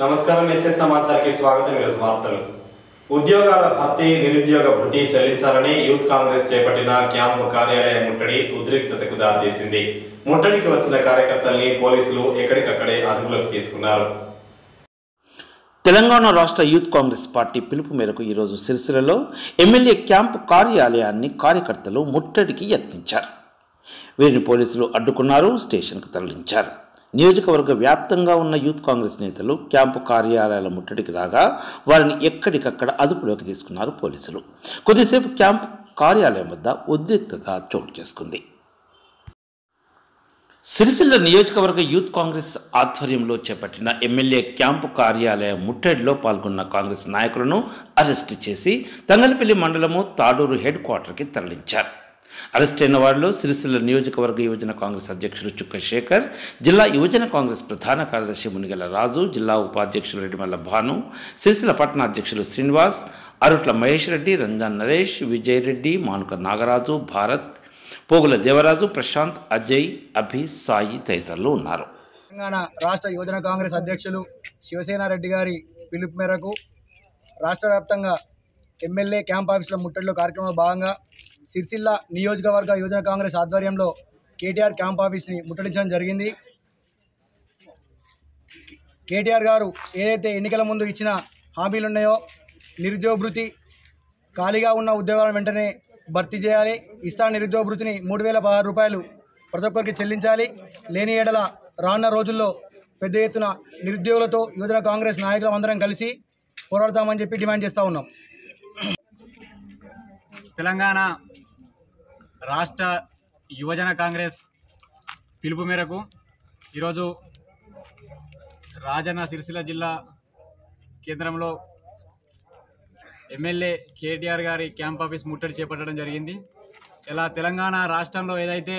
నమస్కారం ఎస్ఎస్ సమాచార్కి స్వాగతం ఈరోజు వార్తలు ఉద్యోగాల భర్తీ నిరుద్యోగ భృతి చెల్లించాలని యూత్ కాంగ్రెస్ చేపట్టిన క్యాంపు కార్యాలయం ముట్టడి ఉద్రిక్తతకు దారితీసింది ముట్టడికి వచ్చిన కార్యకర్తల్ని పోలీసులు ఎక్కడికక్కడే అదుపులోకి తీసుకున్నారు తెలంగాణ రాష్ట్ర యూత్ కాంగ్రెస్ పార్టీ పిలుపు మేరకు ఈరోజు సిరిసిల్లలో ఎమ్మెల్యే క్యాంపు కార్యాలయాన్ని కార్యకర్తలు ముట్టడికి యత్నించారు వీరిని పోలీసులు అడ్డుకున్నారు స్టేషన్కు తరలించారు నియోజకవర్గ వ్యాప్తంగా ఉన్న యూత్ కాంగ్రెస్ నేతలు క్యాంపు కార్యాలయాల ముట్టడికి రాగా వారిని ఎక్కడికక్కడ అదుపులోకి తీసుకున్నారు పోలీసులు కొద్దిసేపు క్యాంపు కార్యాలయం వద్ద ఉద్రిక్తత చోటు చేసుకుంది సిరిసిల్ల నియోజకవర్గ యూత్ కాంగ్రెస్ ఆధ్వర్యంలో చేపట్టిన ఎమ్మెల్యే క్యాంపు కార్యాలయ ముట్టడిలో పాల్గొన్న కాంగ్రెస్ నాయకులను అరెస్టు చేసి తంగలపల్లి మండలము తాడూరు హెడ్ క్వార్టర్కి తరలించారు అరెస్ట్ అయిన వారిలో సిరిసిల్ల నియోజకవర్గ యువజన కాంగ్రెస్ అధ్యక్షుడు చుక్క శేఖర్ జిల్లా యువజన కాంగ్రెస్ ప్రధాన కార్యదర్శి మునిగల రాజు జిల్లా ఉపాధ్యక్షులు రెడ్డిమల్ల భాను సిరిసిల్ల పట్టణ అధ్యక్షులు శ్రీనివాస్ అరుట్ల మహేష్ రెడ్డి రంజాన్ నరేష్ విజయ్ రెడ్డి మానుక నాగరాజు భారత్ పోగుల దేవరాజు ప్రశాంత్ అజయ్ అభి సాయి తదితరులు ఉన్నారు తెలంగాణ రాష్ట్ర యువజన కాంగ్రెస్ అధ్యక్షులు శివసేన రెడ్డి గారి పిలుపు మేరకు రాష్ట్ర వ్యాప్తంగా ఎమ్మెల్యే క్యాంప్ ఆఫీసుల ముట్టడిలో కార్యక్రమంలో భాగంగా సిరిసిల్ల నియోజకవర్గ యువజన కాంగ్రెస్ ఆధ్వర్యంలో కేటీఆర్ క్యాంప్ ఆఫీస్ని ముట్టడించడం జరిగింది కేటీఆర్ గారు ఏదైతే ఎన్నికల ముందు ఇచ్చిన హామీలు ఉన్నాయో నిరుద్యోగ భృతి ఖాళీగా ఉన్న ఉద్యోగాలను వెంటనే భర్తీ చేయాలి ఇస్తా నిరుద్యోగ భృతిని మూడు వేల పదహారు రూపాయలు ప్రతి ఒక్కరికి చెల్లించాలి లేని ఏడల రానున్న రోజుల్లో పెద్ద ఎత్తున నిరుద్యోగులతో యువజన కాంగ్రెస్ నాయకులం అందరం కలిసి పోరాడతామని చెప్పి డిమాండ్ చేస్తూ ఉన్నాం తెలంగాణ రాష్ట్ర యువజన కాంగ్రెస్ పిలుపు మేరకు ఈరోజు రాజన్న సిరిసిల్ల జిల్లా కేంద్రంలో ఎమ్మెల్యే కేటీఆర్ గారి క్యాంప్ ఆఫీస్ ముట్టడి చేపట్టడం జరిగింది ఇలా తెలంగాణ రాష్ట్రంలో ఏదైతే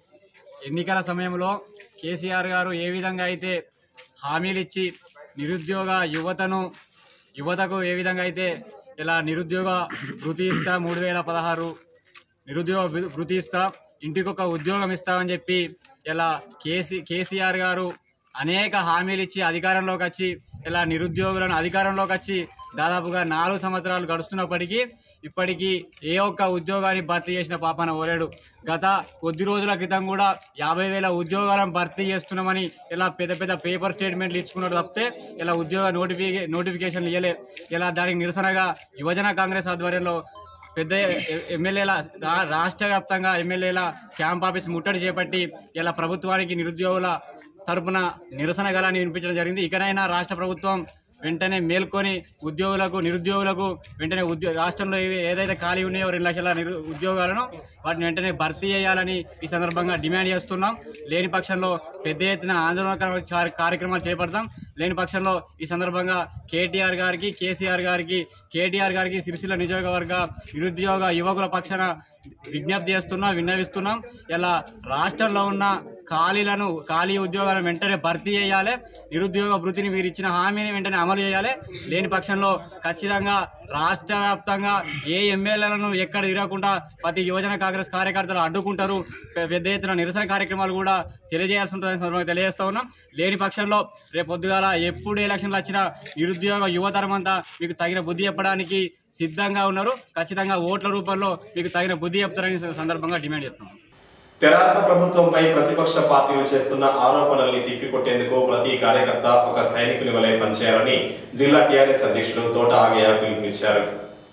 ఎన్నికల సమయంలో కేసీఆర్ గారు ఏ విధంగా అయితే హామీలు ఇచ్చి నిరుద్యోగ యువతను యువతకు ఏ విధంగా అయితే ఇలా నిరుద్యోగ వృత్తి ఇస్తా మూడు వేల పదహారు నిరుద్యోగ వృ- వృత్తి ఇస్తా ఇంటికి ఒక ఉద్యోగం ఇస్తామని చెప్పి ఇలా కేసీ కేసీఆర్ గారు అనేక హామీలు ఇచ్చి అధికారంలోకి వచ్చి ఇలా నిరుద్యోగులను అధికారంలోకి వచ్చి దాదాపుగా నాలుగు సంవత్సరాలు గడుస్తున్నప్పటికీ ఇప్పటికీ ఏ ఒక్క ఉద్యోగాన్ని భర్తీ చేసిన పాపన ఓలేడు గత కొద్ది రోజుల క్రితం కూడా యాభై వేల ఉద్యోగాలను భర్తీ చేస్తున్నామని ఇలా పెద్ద పెద్ద పేపర్ స్టేట్మెంట్లు ఇచ్చుకున్నాడు తప్పితే ఇలా ఉద్యోగ నోటిఫికే నోటిఫికేషన్లు ఇవ్వలే ఇలా దానికి నిరసనగా యువజన కాంగ్రెస్ ఆధ్వర్యంలో పెద్ద ఎ- ఎమ్మెల్యేల రా- రాష్ట్ర వ్యాప్తంగా ఎమ్మెల్యేల క్యాంప్ ఆఫీస్ ముట్టడి చేపట్టి ఇలా ప్రభుత్వానికి నిరుద్యోగుల తరపున నిరసన గలాన్ని వినిపించడం జరిగింది ఇకనైనా రాష్ట్ర ప్రభుత్వం వెంటనే మేల్కొని ఉద్యోగులకు నిరుద్యోగులకు వెంటనే ఉద్యో రాష్ట్రంలో ఏవి- ఏదైతే ఖాళీ ఉన్నాయో రెండు లక్షల నిరు ఉద్యోగాలను వాటిని వెంటనే భర్తీ చేయాలని ఈ సందర్భంగా డిమాండ్ చేస్తున్నాం లేని పక్షంలో పెద్ద ఎత్తున ఆందోళన కార్య- కార్యక్రమాలు చేపడతాం లేని పక్షంలో ఈ సందర్భంగా కేటీఆర్ గారికి కేసీఆర్ గారికి కేటీఆర్ గారికి సిరిసిల్ల నియోజకవర్గ నిరుద్యోగ యువకుల పక్షాన విజ్ఞప్తి చేస్తున్నాం విన్నవిస్తున్నాం ఇలా రాష్ట్రంలో ఉన్న ఖాళీలను ఖాళీ ఉద్యోగాలను వెంటనే భర్తీ చేయాలి నిరుద్యోగ వృత్తిని మీరు ఇచ్చిన హామీని వెంటనే అమలు చేయాలి లేని పక్షంలో ఖచ్చితంగా రాష్ట్ర వ్యాప్తంగా ఏ ఎమ్మెల్యేలను ఎక్కడ తిరగకుండా ప్రతి యువజన కాంగ్రెస్ కార్యకర్తలు అడ్డుకుంటారు పె- పెద్ద ఎత్తున నిరసన కార్యక్రమాలు కూడా తెలియజేయాల్సి ఉంటుందని సందర్భంగా తెలియజేస్తా ఉన్నాం లేని పక్షంలో రేపు పొద్దుగాల ఎప్పుడు ఎలక్షన్లు వచ్చినా నిరుద్యోగ యువతరం అంతా మీకు తగిన బుద్ధి చెప్పడానికి సిద్ధంగా ఉన్నారు ఖచ్చితంగా ఓట్ల రూపంలో మీకు తగిన బుద్ధి చెప్తారని సందర్భంగా డిమాండ్ చేస్తున్నాం తెరాస ప్రభుత్వంపై ప్రతిపక్ష పార్టీలు చేస్తున్న ఆరోపణల్ని తిప్పికొట్టేందుకు ప్రతి కార్యకర్త ఒక సైనికుని వలె పనిచేయాలని జిల్లా టీఆర్ఎస్ అధ్యక్షుడు తోట ఆగయ్య పిలుపునిచ్చారు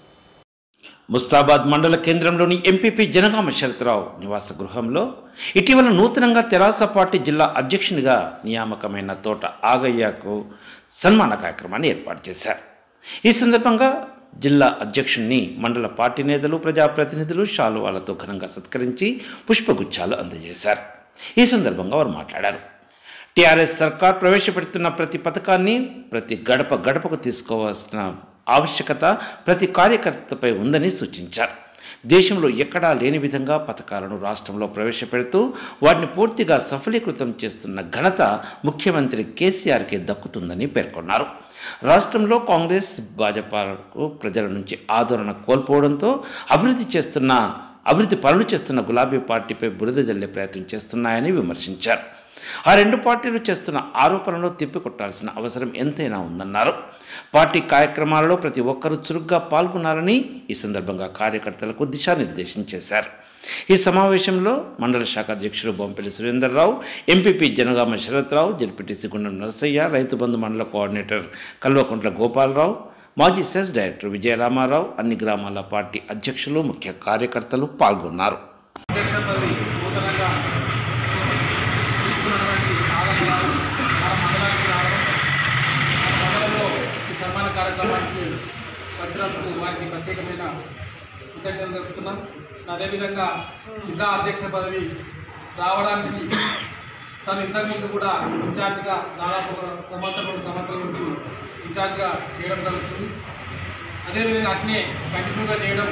ముస్తాబాద్ మండల కేంద్రంలోని ఎంపీపీ జనగామ శరత్రావు నివాస గృహంలో ఇటీవల నూతనంగా తెరాస పార్టీ జిల్లా అధ్యక్షునిగా నియామకమైన తోట ఆగయ్యకు సన్మాన కార్యక్రమాన్ని ఏర్పాటు చేశారు ఈ సందర్భంగా జిల్లా అధ్యక్షుణ్ణి మండల పార్టీ నేతలు ప్రజాప్రతినిధులు శాలువాలతో ఘనంగా సత్కరించి పుష్పగుచ్చాలు అందజేశారు ఈ సందర్భంగా వారు మాట్లాడారు టీఆర్ఎస్ సర్కార్ ప్రవేశపెడుతున్న ప్రతి పథకాన్ని ప్రతి గడప గడపకు తీసుకోవాల్సిన ఆవశ్యకత ప్రతి కార్యకర్తపై ఉందని సూచించారు దేశంలో ఎక్కడా లేని విధంగా పథకాలను రాష్ట్రంలో ప్రవేశపెడుతూ వాటిని పూర్తిగా సఫలీకృతం చేస్తున్న ఘనత ముఖ్యమంత్రి కేసీఆర్కే దక్కుతుందని పేర్కొన్నారు రాష్ట్రంలో కాంగ్రెస్ భాజపాకు ప్రజల నుంచి ఆదరణ కోల్పోవడంతో అభివృద్ధి చేస్తున్న అభివృద్ధి పనులు చేస్తున్న గులాబీ పార్టీపై బురద జల్లే ప్రయత్నం చేస్తున్నాయని విమర్శించారు ఆ రెండు పార్టీలు చేస్తున్న ఆరోపణలు తిప్పికొట్టాల్సిన అవసరం ఎంతైనా ఉందన్నారు పార్టీ కార్యక్రమాలలో ప్రతి ఒక్కరూ చురుగ్గా పాల్గొనాలని ఈ సందర్భంగా కార్యకర్తలకు దిశానిర్దేశం చేశారు ఈ సమావేశంలో మండల శాఖ అధ్యక్షుడు బొంపెల్లి సురేందర్రావు ఎంపీపీ జనగామ శరత్రావు జడ్పీటీసీ గుండం నరసయ్య రైతు బంధు మండల కోఆర్డినేటర్ కల్వకుంట్ల గోపాలరావు మాజీ సెస్ డైరెక్టర్ విజయరామారావు అన్ని గ్రామాల పార్టీ అధ్యక్షులు ముఖ్య కార్యకర్తలు పాల్గొన్నారు అధ్యక్ష పదవి నూతనంగా తీసుకున్నటువంటి ఆనంద్ గారు మన మండలానికి రావడం మన మండలంలో ఈ సన్మాన కార్యక్రమానికి వచ్చినందుకు వారికి ప్రత్యేకమైన కృతజ్ఞతలు తెలుపుతున్నాం అదేవిధంగా జిల్లా అధ్యక్ష పదవి రావడానికి తను ఇంతకుముందు కూడా ఇన్ఛార్జ్గా దాదాపు ఒక సంవత్సరం రెండు సంవత్సరాల నుంచి ఇన్ఛార్జ్గా చేయడం జరుగుతుంది అదేవిధంగా అట్నే కంటిన్యూగా చేయడం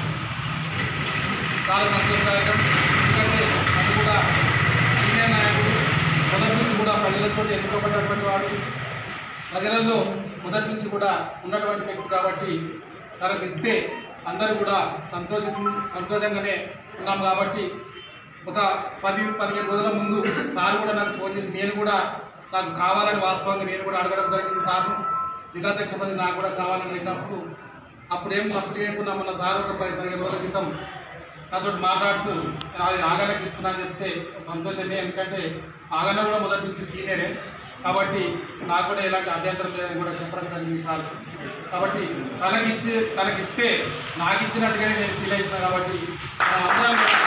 చాలా సంతోషదాయకం ఎందుకంటే అది కూడా సీనియర్ నాయకుడు మొదటి నుంచి కూడా ప్రజలతో ఎన్నుకోబడినటువంటి వాడు ప్రజలలో మొదటి నుంచి కూడా ఉన్నటువంటి వ్యక్తి కాబట్టి తనకు ఇస్తే అందరూ కూడా సంతోష సంతోషంగానే ఉన్నాం కాబట్టి ఒక పది పదిహేను రోజుల ముందు సార్ కూడా నాకు ఫోన్ చేసి నేను కూడా నాకు కావాలని వాస్తవంగా నేను కూడా అడగడం జరిగింది సార్ను జిల్లాధ్యక్ష పదవి నాకు కూడా కావాలని అడిగినప్పుడు అప్పుడు ఏం సపోర్ట్ చేయకుండా మన సార్ ఒక పది పదిహేను రోజుల క్రితం నాతో మాట్లాడుతూ అది ఆగనకి ఇస్తున్నా అని చెప్తే సంతోషమే ఎందుకంటే ఆగన కూడా మొదటి నుంచి సీనియరే కాబట్టి నాకు కూడా ఎలాంటి అభ్యంతరం లేదని కూడా చెప్పడం జరిగింది సార్ కాబట్టి తనకి ఇచ్చి తనకి ఇస్తే నాకు ఇచ్చినట్టుగానే నేను ఫీల్ అవుతున్నా కాబట్టి మనం అందరం కూడా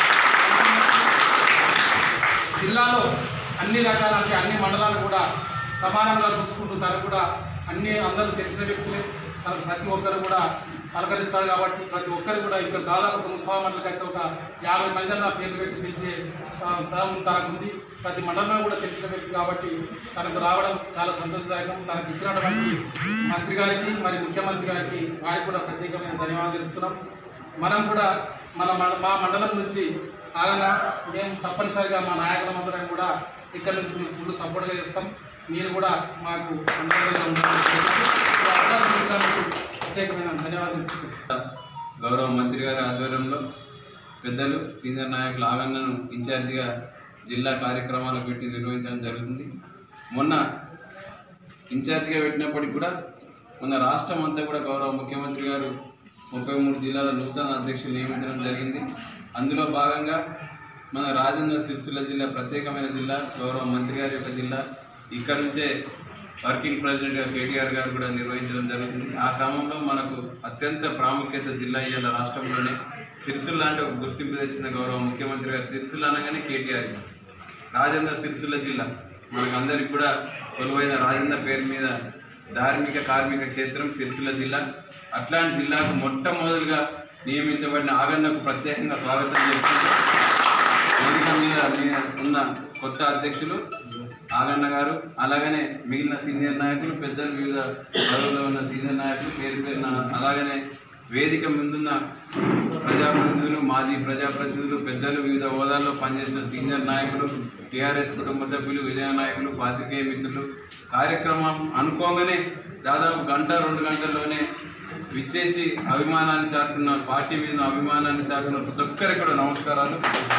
జిల్లాలో అన్ని రకాల అంటే అన్ని మండలాలు కూడా సమానంగా చూసుకుంటూ తనకు కూడా అన్ని అందరూ తెలిసిన వ్యక్తులే తనకు ప్రతి ఒక్కరు కూడా పలకరిస్తాడు కాబట్టి ప్రతి ఒక్కరు కూడా ఇక్కడ దాదాపు ఒక ముస్లిం మండలికి ఒక యాభై మంది నా పేర్లు పెట్టి పిలిచే ఆ, తరం తనకు ఉంది ప్రతి మండలంలో కూడా తెలిసిన వ్యక్తి కాబట్టి తనకు రావడం చాలా సంతోషదాయకం తనకు ఇచ్చినటువంటి మంత్రి గారికి మరి ముఖ్యమంత్రి గారికి వారికి కూడా ప్రత్యేకమైన ధన్యవాదాలు తెలుపుతున్నాం మనం కూడా మన మన- మా మండలం నుంచి ఆగన మేము తప్పనిసరిగా మా నాయకులందరం కూడా ఇక్కడ నుంచి మేము ఫుల్ సపోర్ట్గా చేస్తాం మీరు కూడా మాకు అండగా ఉండాలని ఈ అవకాశం ఇచ్చినందుకు ప్రత్యేకమైన ధన్యవాదాలు తెలుపుతున్నాం. గౌరవ మంత్రి గారి ఆధ్వర్యంలో పెద్దలు సీనియర్ నాయకులు ఆగన్నను ఇన్ఛార్జిగా జిల్లా కార్యక్రమాలు పెట్టి నిర్వహించడం జరుగుతుంది మొన్న ఇన్ఛార్జిగా పెట్టినప్పటికి కూడా మొన్న రాష్ట్రం అంతా కూడా గౌరవ ముఖ్యమంత్రి గారు ముప్పై మూడు జిల్లాల నూతన అధ్యక్షులు నియమించడం జరిగింది అందులో భాగంగా మన రాజేంద్ర సిరిసిల్ల జిల్లా ప్రత్యేకమైన జిల్లా గౌరవ మంత్రి గారి యొక్క జిల్లా ఇక్కడ నుంచే వర్కింగ్ ప్రెసిడెంట్గా కేటీఆర్ గారు కూడా నిర్వహించడం జరుగుతుంది ఆ క్రమంలో మనకు అత్యంత ప్రాముఖ్యత జిల్లా ఇవాళ రాష్ట్రంలోనే సిరిసిల్ల అంటే ఒక గుర్తింపు తెచ్చిన గౌరవ ముఖ్యమంత్రి గారు సిరిసిల్ల అనగానే కేటీఆర్ రాజేంద్ర సిరిసిల్ల జిల్లా మనకందరికి కూడా కొలువైన రాజేంద్ర పేరు మీద ధార్మిక కార్మిక క్షేత్రం సిరిసిల్ల జిల్లా అట్లాంటి జిల్లాకు మొట్టమొదలుగా నియమించబడిన ఆగన్నకు ప్రత్యేకంగా స్వాగతం చేస్తుంది వేదిక మీద మీద ఉన్న కొత్త అధ్యక్షులు ఆగన్న గారు అలాగనే మిగిలిన సీనియర్ నాయకులు పెద్దలు వివిధ పదవుల్లో ఉన్న సీనియర్ నాయకులు పేరు పేరున అలాగనే వేదిక ముందున్న ప్రజాప్రతినిధులు మాజీ ప్రజాప్రతినిధులు పెద్దలు వివిధ హోదాల్లో పనిచేసిన సీనియర్ నాయకులు టీఆర్ఎస్ కుటుంబ సభ్యులు విజయ నాయకులు పాత్రికేయ మిత్రులు కార్యక్రమం అనుకోగానే దాదాపు గంట రెండు గంటల్లోనే విచ్చేసి అభిమానాన్ని చాటున్న పార్టీ మీద అభిమానాన్ని చాటున్న ప్రతి ఒక్కరికి కూడా నమస్కారాలు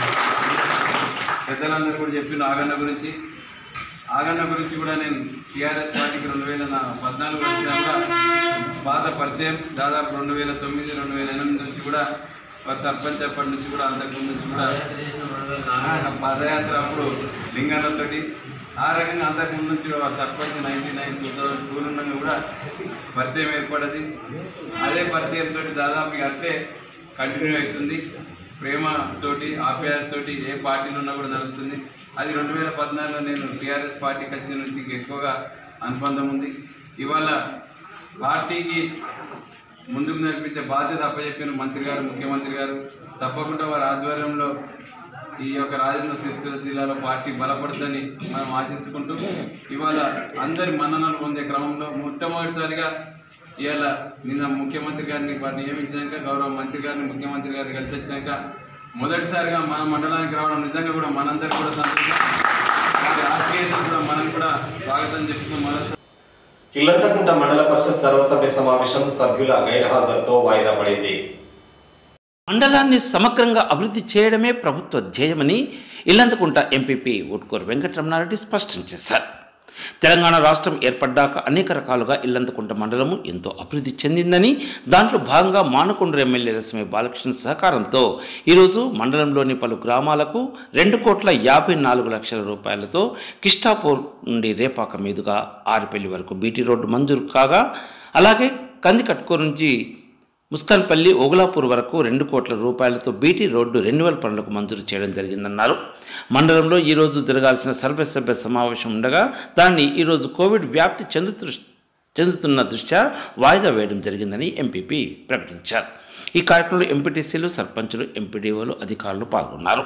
పెద్దలందరూ కూడా చెప్పిన ఆగన్న గురించి ఆగన్న గురించి కూడా నేను టీఆర్ఎస్ పార్టీకి రెండు వేల నా పద్నాలుగు వచ్చినా కూడా పాత పరిచయం దాదాపు రెండు వేల తొమ్మిది రెండు వేల ఎనిమిది నుంచి కూడా వారు సర్పంచ్ అప్పటి నుంచి కూడా అంతకుముందు నుంచి కూడా ఆ, పాదయాత్ర అప్పుడు లింగన్నతోటి ఆ రకంగా అంతకుముందు నుంచి వారు sarpanch ninety nine two thousand two ఉండగా కూడా పరిచయం ఏర్పడది అదే పరిచయంతో దాదాపు ఇక అట్లే కంటిన్యూ అవుతుంది ప్రేమతోటి ఆప్యాయతతోటి ఏ పార్టీలో ఉన్నా కూడా నడుస్తుంది అది రెండు వేల పద్నాలుగులో నేను టీఆర్ఎస్ పార్టీకి వచ్చిన నుంచి ఇంకా ఎక్కువగా అనుబంధం ఉంది ఇవాళ పార్టీకి ముందుకు నడిపించే బాధ్యత అప్పచెప్పిన మంత్రి గారు ముఖ్యమంత్రి గారు తప్పకుండా వారి ఆధ్వర్యంలో ఈ యొక్క రాజేంద్ర సిరిసిల్ల జిల్లాలో పార్టీ బలపడుతుందని మనం ఆశించుకుంటూ ఇవాళ అందరి మన్ననలు పొందే క్రమంలో మొట్టమొదటిసారిగా ఇవాళ నిన్న ముఖ్యమంత్రి గారిని వారు నియమించాక గౌరవ మంత్రి గారిని ముఖ్యమంత్రి గారిని కలిసి వచ్చాక మొదటిసారిగా మన మండలానికి రావడం నిజంగా కూడా మనందరికీ కూడా సంతోషం వారి ఆత్మీయతను కూడా మనం కూడా స్వాగతం చెప్తూ మరోసారి ఇల్లంతకుంట మండల పరిషత్ సర్వసభ్య సమావేశం సభ్యుల గైర్హాజరుతో వాయిదా పడింది మండలాన్ని సమగ్రంగా అభివృద్ధి చేయడమే ప్రభుత్వ ధ్యేయమని ఇల్లంతకుంట ఎంపీపీ ఉట్కూరు వెంకటరమణారెడ్డి స్పష్టం చేశారు తెలంగాణ రాష్ట్రం ఏర్పడ్డాక అనేక రకాలుగా ఇల్లంతకుంట మండలము ఎంతో అభివృద్ధి చెందిందని దాంట్లో భాగంగా మానకొండ ఎమ్మెల్యే రసమే బాలకృష్ణ సహకారంతో ఈరోజు మండలంలోని పలు గ్రామాలకు రెండు కోట్ల యాభై నాలుగు లక్షల రూపాయలతో కిష్టాపూర్ నుండి రేపాక మీదుగా ఆరిపల్లి వరకు బీటీ రోడ్డు మంజూరు కాగా అలాగే కందికట్కూరు నుంచి ముస్కాన్పల్లి ఓగులాపూర్ వరకు రెండు కోట్ల రూపాయలతో బీటీ రోడ్డు రెన్యువల్ పనులకు మంజూరు చేయడం జరిగిందన్నారు మండలంలో ఈరోజు జరగాల్సిన సర్వసభ్య సమావేశం ఉండగా దాన్ని ఈరోజు కోవిడ్ వ్యాప్తి చెందుతు చెందుతున్న దృష్ట్యా వాయిదా వేయడం జరిగిందని ఎంపీపీ ప్రకటించారు ఈ కార్యక్రమంలో ఎంపీటీసీలు సర్పంచులు ఎంపీడీఓలు అధికారులు పాల్గొన్నారు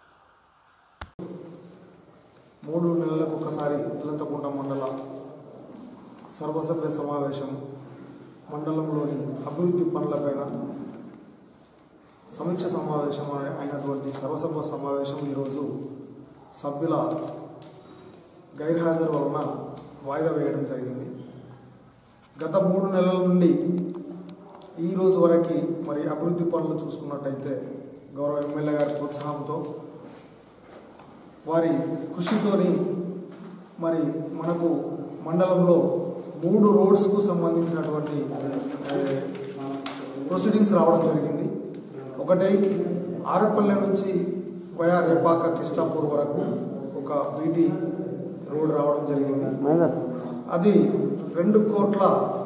మూడు నెలలకు ఒకసారి ఇల్లంతకుంట మండల సర్వసభ్య సమావేశం మండలంలోని అభివృద్ధి పనులపైన సమీక్ష సమావేశం అనే- అయినటువంటి సర్వసభ సమావేశం ఈరోజు సభ్యుల గైర్హాజరు వలన వాయిదా వేయడం జరిగింది గత మూడు నెలల నుండి ఈ రోజు వరకు మరి అభివృద్ధి పనులు చూసుకున్నట్టయితే గౌరవ ఎమ్మెల్యే గారి ప్రోత్సాహంతో వారి కృషితోని మరి మనకు మండలంలో మూడు రోడ్స్కు సంబంధించినటువంటి ప్రొసీడింగ్స్ రావడం జరిగింది ఒకటి ఆరపల్లె నుంచి వయా రేపాక కిష్టాపూర్ వరకు ఒక బీటీ రోడ్ రావడం జరిగింది అది రెండు కోట్ల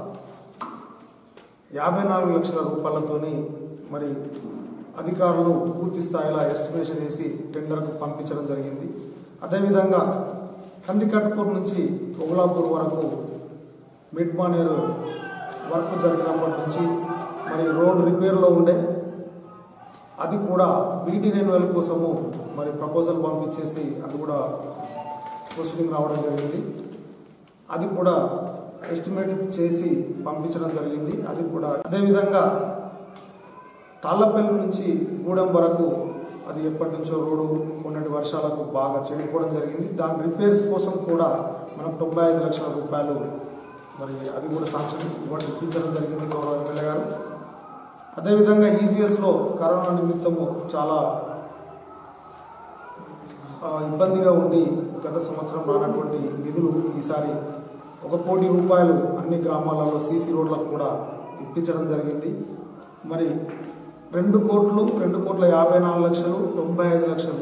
యాభై నాలుగు లక్షల రూపాయలతోని మరి అధికారులు పూర్తి స్థాయిలో ఎస్టిమేషన్ వేసి టెండర్కు పంపించడం జరిగింది అదేవిధంగా కందికట్పూర్ నుంచి ఒగులాపూర్ వరకు మిడ్ మానేరు వర్క్ జరిగినప్పటి నుంచి మరి రోడ్ రిపేర్లో ఉండే అది కూడా బీటీ రెన్యువల్ కోసము మరి ప్రపోజల్ పంపించేసి అది కూడా ప్రొసీడింగ్ రావడం జరిగింది అది కూడా ఎస్టిమేట్ చేసి పంపించడం జరిగింది అది కూడా అదేవిధంగా తాళ్ళపల్లి నుంచి గూడెం వరకు అది ఎప్పటి నుంచో రోడ్డు మొన్నటి వర్షాలకు బాగా చెడిపోవడం జరిగింది దాని రిపేర్స్ కోసం కూడా మనం తొంభై ఐదు లక్షల రూపాయలు మరి అది కూడా సాంక్షన్ ఇవ్వడం ఇప్పించడం జరిగింది గౌరవ ఎమ్మెల్యే గారు అదేవిధంగా ఈజీఎస్లో కరోనా నిమిత్తము చాలా ఆ, ఇబ్బందిగా ఉండి గత సంవత్సరం రానటువంటి నిధులు ఈసారి ఒక కోటి రూపాయలు అన్ని గ్రామాలలో సీసీ రోడ్లకు కూడా ఇప్పించడం జరిగింది మరి రెండు కోట్లు రెండు కోట్ల యాభై నాలుగు లక్షలు తొంభై ఐదు లక్షలు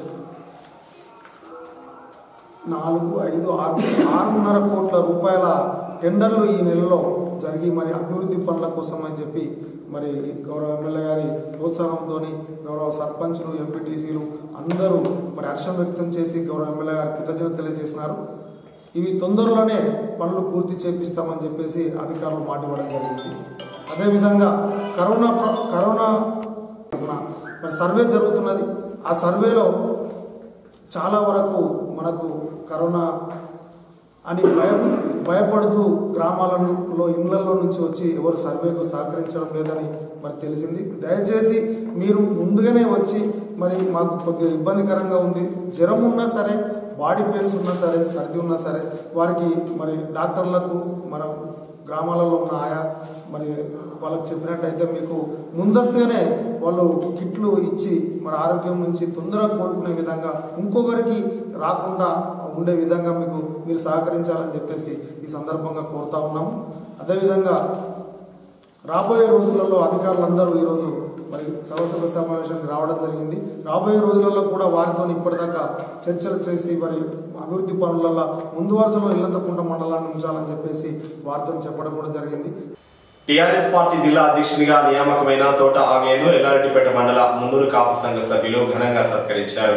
నాలుగు ఐదు ఆరు ఆరున్నర కోట్ల రూపాయల టెండర్లు ఈ నెలలో జరిగి మరి అభివృద్ధి పనుల కోసం అని చెప్పి మరి గౌరవ ఎమ్మెల్యే గారి ప్రోత్సాహంతో గౌరవ సర్పంచులు ఎంపీటీసీలు అందరూ మరి హర్షం వ్యక్తం చేసి గౌరవ ఎమ్మెల్యే గారి కృతజ్ఞత తెలియజేసినారు ఇవి తొందరలోనే పనులు పూర్తి చేపిస్తామని చెప్పేసి అధికారులు మాట ఇవ్వడం జరిగింది అదేవిధంగా కరోనా ప్ర- కరోనా మరి సర్వే జరుగుతున్నది ఆ సర్వేలో చాలా వరకు మనకు కరోనా అని భయం భయపడుతూ గ్రామాలలో ఇళ్లలో నుంచి వచ్చి ఎవరు సర్వేకు సహకరించడం లేదని మరి తెలిసింది దయచేసి మీరు ముందుగానే వచ్చి మరి మాకు కొద్దిగా ఇబ్బందికరంగా ఉంది జ్వరం ఉన్నా సరే బాడీ పెయిన్స్ ఉన్నా సరే సర్ది ఉన్నా సరే వారికి మరి డాక్టర్లకు మన గ్రామాలలో ఉన్న ఆయా మరి వాళ్ళకి చెప్పినట్టయితే మీకు ముందస్తుగానే వాళ్ళు కిట్లు ఇచ్చి మరి ఆరోగ్యం నుంచి తొందరగా కోలుకునే విధంగా ఇంకొకరికి రాకుండా ఉండే విధంగా మీకు మీరు సహకరించాలని చెప్పేసి ఈ సందర్భంగా కోరుతా ఉన్నాము అదేవిధంగా రాబోయే రోజులలో అధికారులందరూ ఈరోజు మరి సర్వసభ సమావేశానికి రావడం జరిగింది రాబోయే రోజులలో కూడా వారితో ఇప్పటిదాకా చర్చలు చేసి మరి అభివృద్ధి పనులలో ముందు వరుసలో ఇల్లంతకుంట మండలాన్ని ఉంచాలని చెప్పేసి వారితో చెప్పడం కూడా జరిగింది టీఆర్ఎస్ పార్టీ జిల్లా అధ్యక్షునిగా నియామకమైన తోట ఆగేను ఎల్లారెడ్డిపేట మండల మున్నూరు కాపు సంఘ సభ్యులు ఘనంగా సత్కరించారు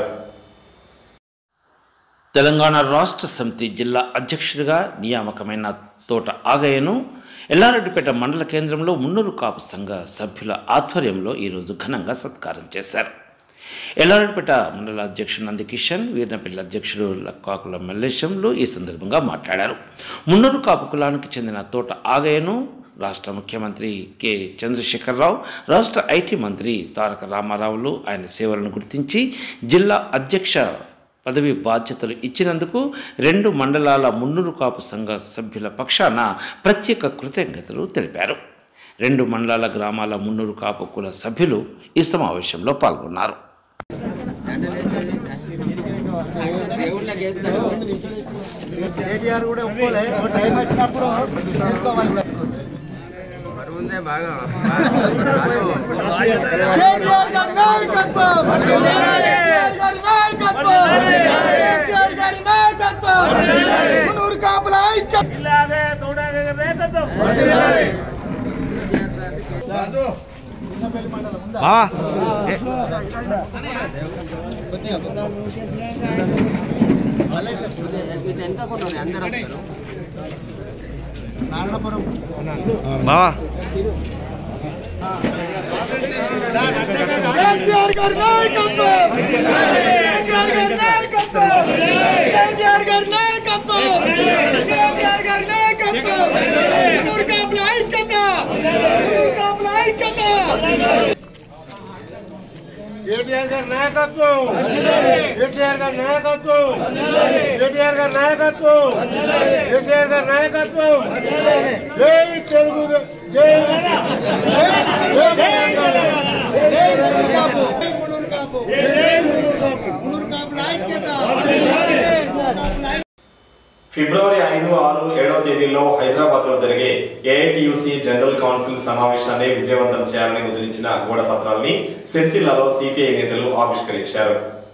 తెలంగాణ రాష్ట్ర సమితి జిల్లా అధ్యక్షుడిగా నియామకమైన తోట ఆగయ్యను ఎల్లారెడ్డిపేట మండల కేంద్రంలో మున్నూరు కాపు సంఘ సభ్యుల ఆధ్వర్యంలో ఈరోజు ఘనంగా సత్కారం చేశారు ఎల్లారెడ్డిపేట మండల అధ్యక్షుడు నందికిషన్ వీరినపల్లి అధ్యక్షుడు కాకుల మల్లేశంలు ఈ సందర్భంగా మాట్లాడారు మున్నూరు కాపు కులానికి చెందిన తోట ఆగయ్యను రాష్ట్ర ముఖ్యమంత్రి కె చంద్రశేఖరరావు రాష్ట్ర ఐటీ మంత్రి తారక రామారావులు ఆయన సేవలను గుర్తించి జిల్లా అధ్యక్ష పదవి బాధ్యతలు ఇచ్చినందుకు రెండు మండలాల మున్నూరు కాపు సంఘ సభ్యుల పక్షాన ప్రత్యేక కృతజ్ఞతలు తెలిపారు రెండు మండలాల గ్రామాల మున్నూరు కాపు కుల సభ్యులు ఈ సమావేశంలో పాల్గొన్నారు కేటీఆర్ కూడా ఒప్పుకోలే టైం వచ్చినప్పుడు చేసుకోవాలి కేటీఆర్ గారి నాయకత్వం కేటీఆర్ గారి నాయకత్వం కేసీఆర్ గారి నాయకత్వం మున్నూరు కాపుల ఐక్యం కేసీఆర్ గారి నాయకత్వం కేటీఆర్ గారి నాయకత్వం కేటీఆర్ గారి నాయకత్వం కేటీఆర్ గారి నాయకత్వం మున్నూరు కాపుల ఐక్యత మున్నూరు కాపుల ఐక్యత కేటీఆర్ గారి నాయకత్వం కేసీఆర్ గారి నాయకత్వం కేటీఆర్ గారి నాయకత్వం కేసీఆర్ గారి నాయకత్వం జై తెలుగు జై జై తెలంగాణ. జై మునూరు కాపు. జై మునూరు కాపు. జై మునూరు కాపు. మునూరు కాపుల ఐక్యత. ఫిబ్రవరి ఐదు ఆరు ఏడవ తేదీల్లో హైదరాబాద్ లో జరిగే ఏఐటియుసి జనరల్ కౌన్సిల్ సమావేశాన్ని విజయవంతం చేయాలని ముద్రించిన గోడ పత్రాల్ని సిరిసిల్లలో సిపిఐ నేతలు ఆవిష్కరించారు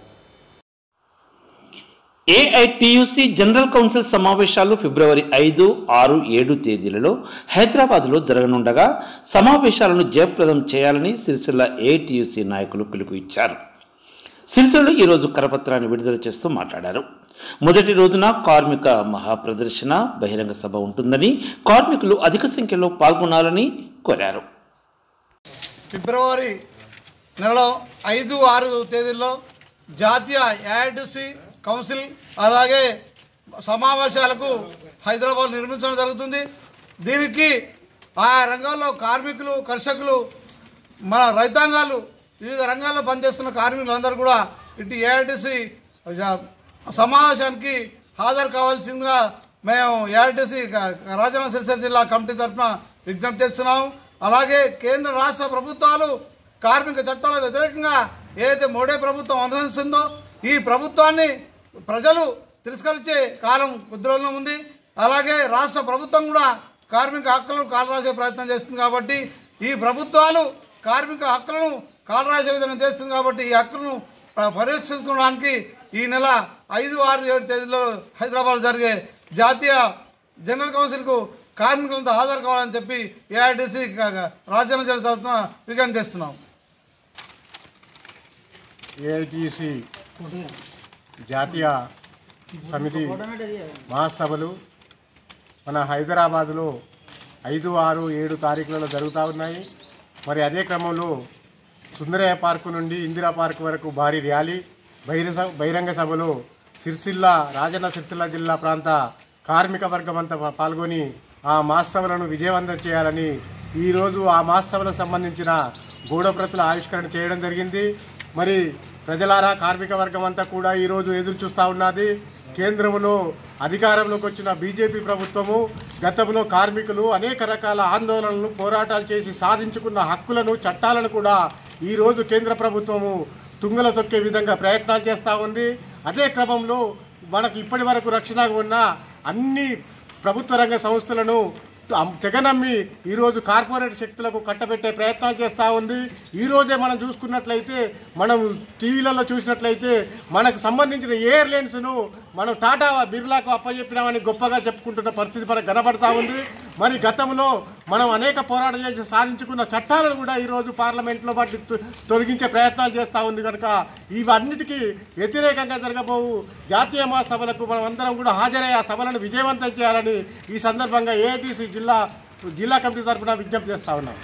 ఏఐటియుసి జనరల్ కౌన్సిల్ సమావేశాలు ఫిబ్రవరి ఐదు ఆరు ఏడు తేదీలలో హైదరాబాద్లో జరగనుండగా సమావేశాలను జయప్రదం చేయాలని సిరిసిల్ల ఏఐటియుసి నాయకులు పిలుపు ఇచ్చారు సిరిసిల్లలో ఈరోజు కరపత్రాన్ని విడుదల చేస్తూ మాట్లాడారు మొదటి రోజున కార్మిక మహాప్రదర్శన బహిరంగ సభ ఉంటుందని కార్మికులు అధిక సంఖ్యలో పాల్గొనాలని కోరారు ఫిబ్రవరి నెలలో ఐదు ఆరు తేదీల్లో జాతీయ ఏఐటిసి కౌన్సిల్ అలాగే సమావేశాలకు హైదరాబాద్ నిర్మించడం జరుగుతుంది దీనికి ఆయా రంగాల్లో కార్మికులు కర్షకులు మన రైతాంగాలు వివిధ రంగాల్లో పనిచేస్తున్న కార్మికులందరూ కూడా ఇటు ఏఐటిసి సమావేశానికి హాజరు కావాల్సిందిగా మేము ఏఐటిసి రాజన్న సిరిసిల్ల జిల్లా కమిటీ తరఫున విజ్ఞప్తి చేస్తున్నాము అలాగే కేంద్ర రాష్ట్ర ప్రభుత్వాలు కార్మిక చట్టాల వ్యతిరేకంగా ఏదైతే మోడీ ప్రభుత్వం అనుసరిస్తుందో ఈ ప్రభుత్వాన్ని ప్రజలు తిరస్కరించే కాలం కొద్ది రోజుల్లో ఉంది అలాగే రాష్ట్ర ప్రభుత్వం కూడా కార్మిక హక్కులను కాలరాసే ప్రయత్నం చేస్తుంది కాబట్టి ఈ ప్రభుత్వాలు కార్మిక హక్కులను కాలరాసే విధంగా చేస్తుంది కాబట్టి ఈ హక్కులను ప- పరిరక్షించుకోవడానికి ఈ నెల ఐదు ఆరు ఏడు తేదీలో హైదరాబాద్ జరిగే జాతీయ జనరల్ కౌన్సిల్కు కార్మికులంతా హాజరు కావాలని చెప్పి ఏఐటీసీ రాజ్యాంగ జల తరఫున విజ్ఞప్తి చేస్తున్నాం ఏఐటిసి జాతీయ సమితి మహాసభలు మన హైదరాబాదులో ఐదు ఆరు ఏడు తారీఖులలో జరుగుతూ ఉన్నాయి మరి అదే క్రమంలో సుందరయ్య పార్కు నుండి ఇందిరా పార్క్ వరకు భారీ ర్యాలీ బహిరంగ బహిరంగ సభలో సిరిసిల్ల రాజన్న సిరిసిల్ల జిల్లా ప్రాంత కార్మిక వర్గం అంతా పా- పాల్గొని ఆ మహాసభలను విజయవంతం చేయాలని ఈరోజు ఆ మహాసభలకు సంబంధించిన గోడప్రతుల ఆవిష్కరణ చేయడం జరిగింది మరి ప్రజలారా కార్మిక వర్గం అంతా కూడా ఈరోజు ఎదురు చూస్తూ ఉన్నది కేంద్రంలో అధికారంలోకి వచ్చిన బీజేపీ ప్రభుత్వము గతంలో కార్మికులు అనేక రకాల ఆందోళనలు పోరాటాలు చేసి సాధించుకున్న హక్కులను చట్టాలను కూడా ఈరోజు కేంద్ర ప్రభుత్వము తుంగల తొక్కే విధంగా ప్రయత్నాలు చేస్తూ ఉంది అదే క్రమంలో మనకు ఇప్పటి వరకు రక్షణగా ఉన్న అన్ని ప్రభుత్వ రంగ సంస్థలను అమ్- తెగనమ్మి ఈరోజు కార్పొరేట్ శక్తులకు కట్టబెట్టే ప్రయత్నాలు చేస్తూ ఉంది ఈరోజే మనం చూసుకున్నట్లయితే మనం టీవీలలో చూసినట్లయితే మనకు సంబంధించిన ఎయిర్లైన్స్ను మనం టాటా బిర్లాకు అప్పచెప్పినామని గొప్పగా చెప్పుకుంటున్న పరిస్థితి మనకు కనబడతా ఉంది మరి గతంలో మనం అనేక పోరాటం చేసి సాధించుకున్న చట్టాలను కూడా ఈరోజు పార్లమెంట్లో వాటి తొ- తొలగించే ప్రయత్నాలు చేస్తూ ఉంది కనుక ఇవన్నిటికీ వ్యతిరేకంగా జరగబోవు జాతీయ మహాసభలకు మనం అందరం కూడా హాజరై ఆ సభలను విజయవంతం చేయాలని ఈ సందర్భంగా ఏఐటీసీ జిల్లా జిల్లా కమిటీ తరఫున విజ్ఞప్తి చేస్తా ఉన్నాం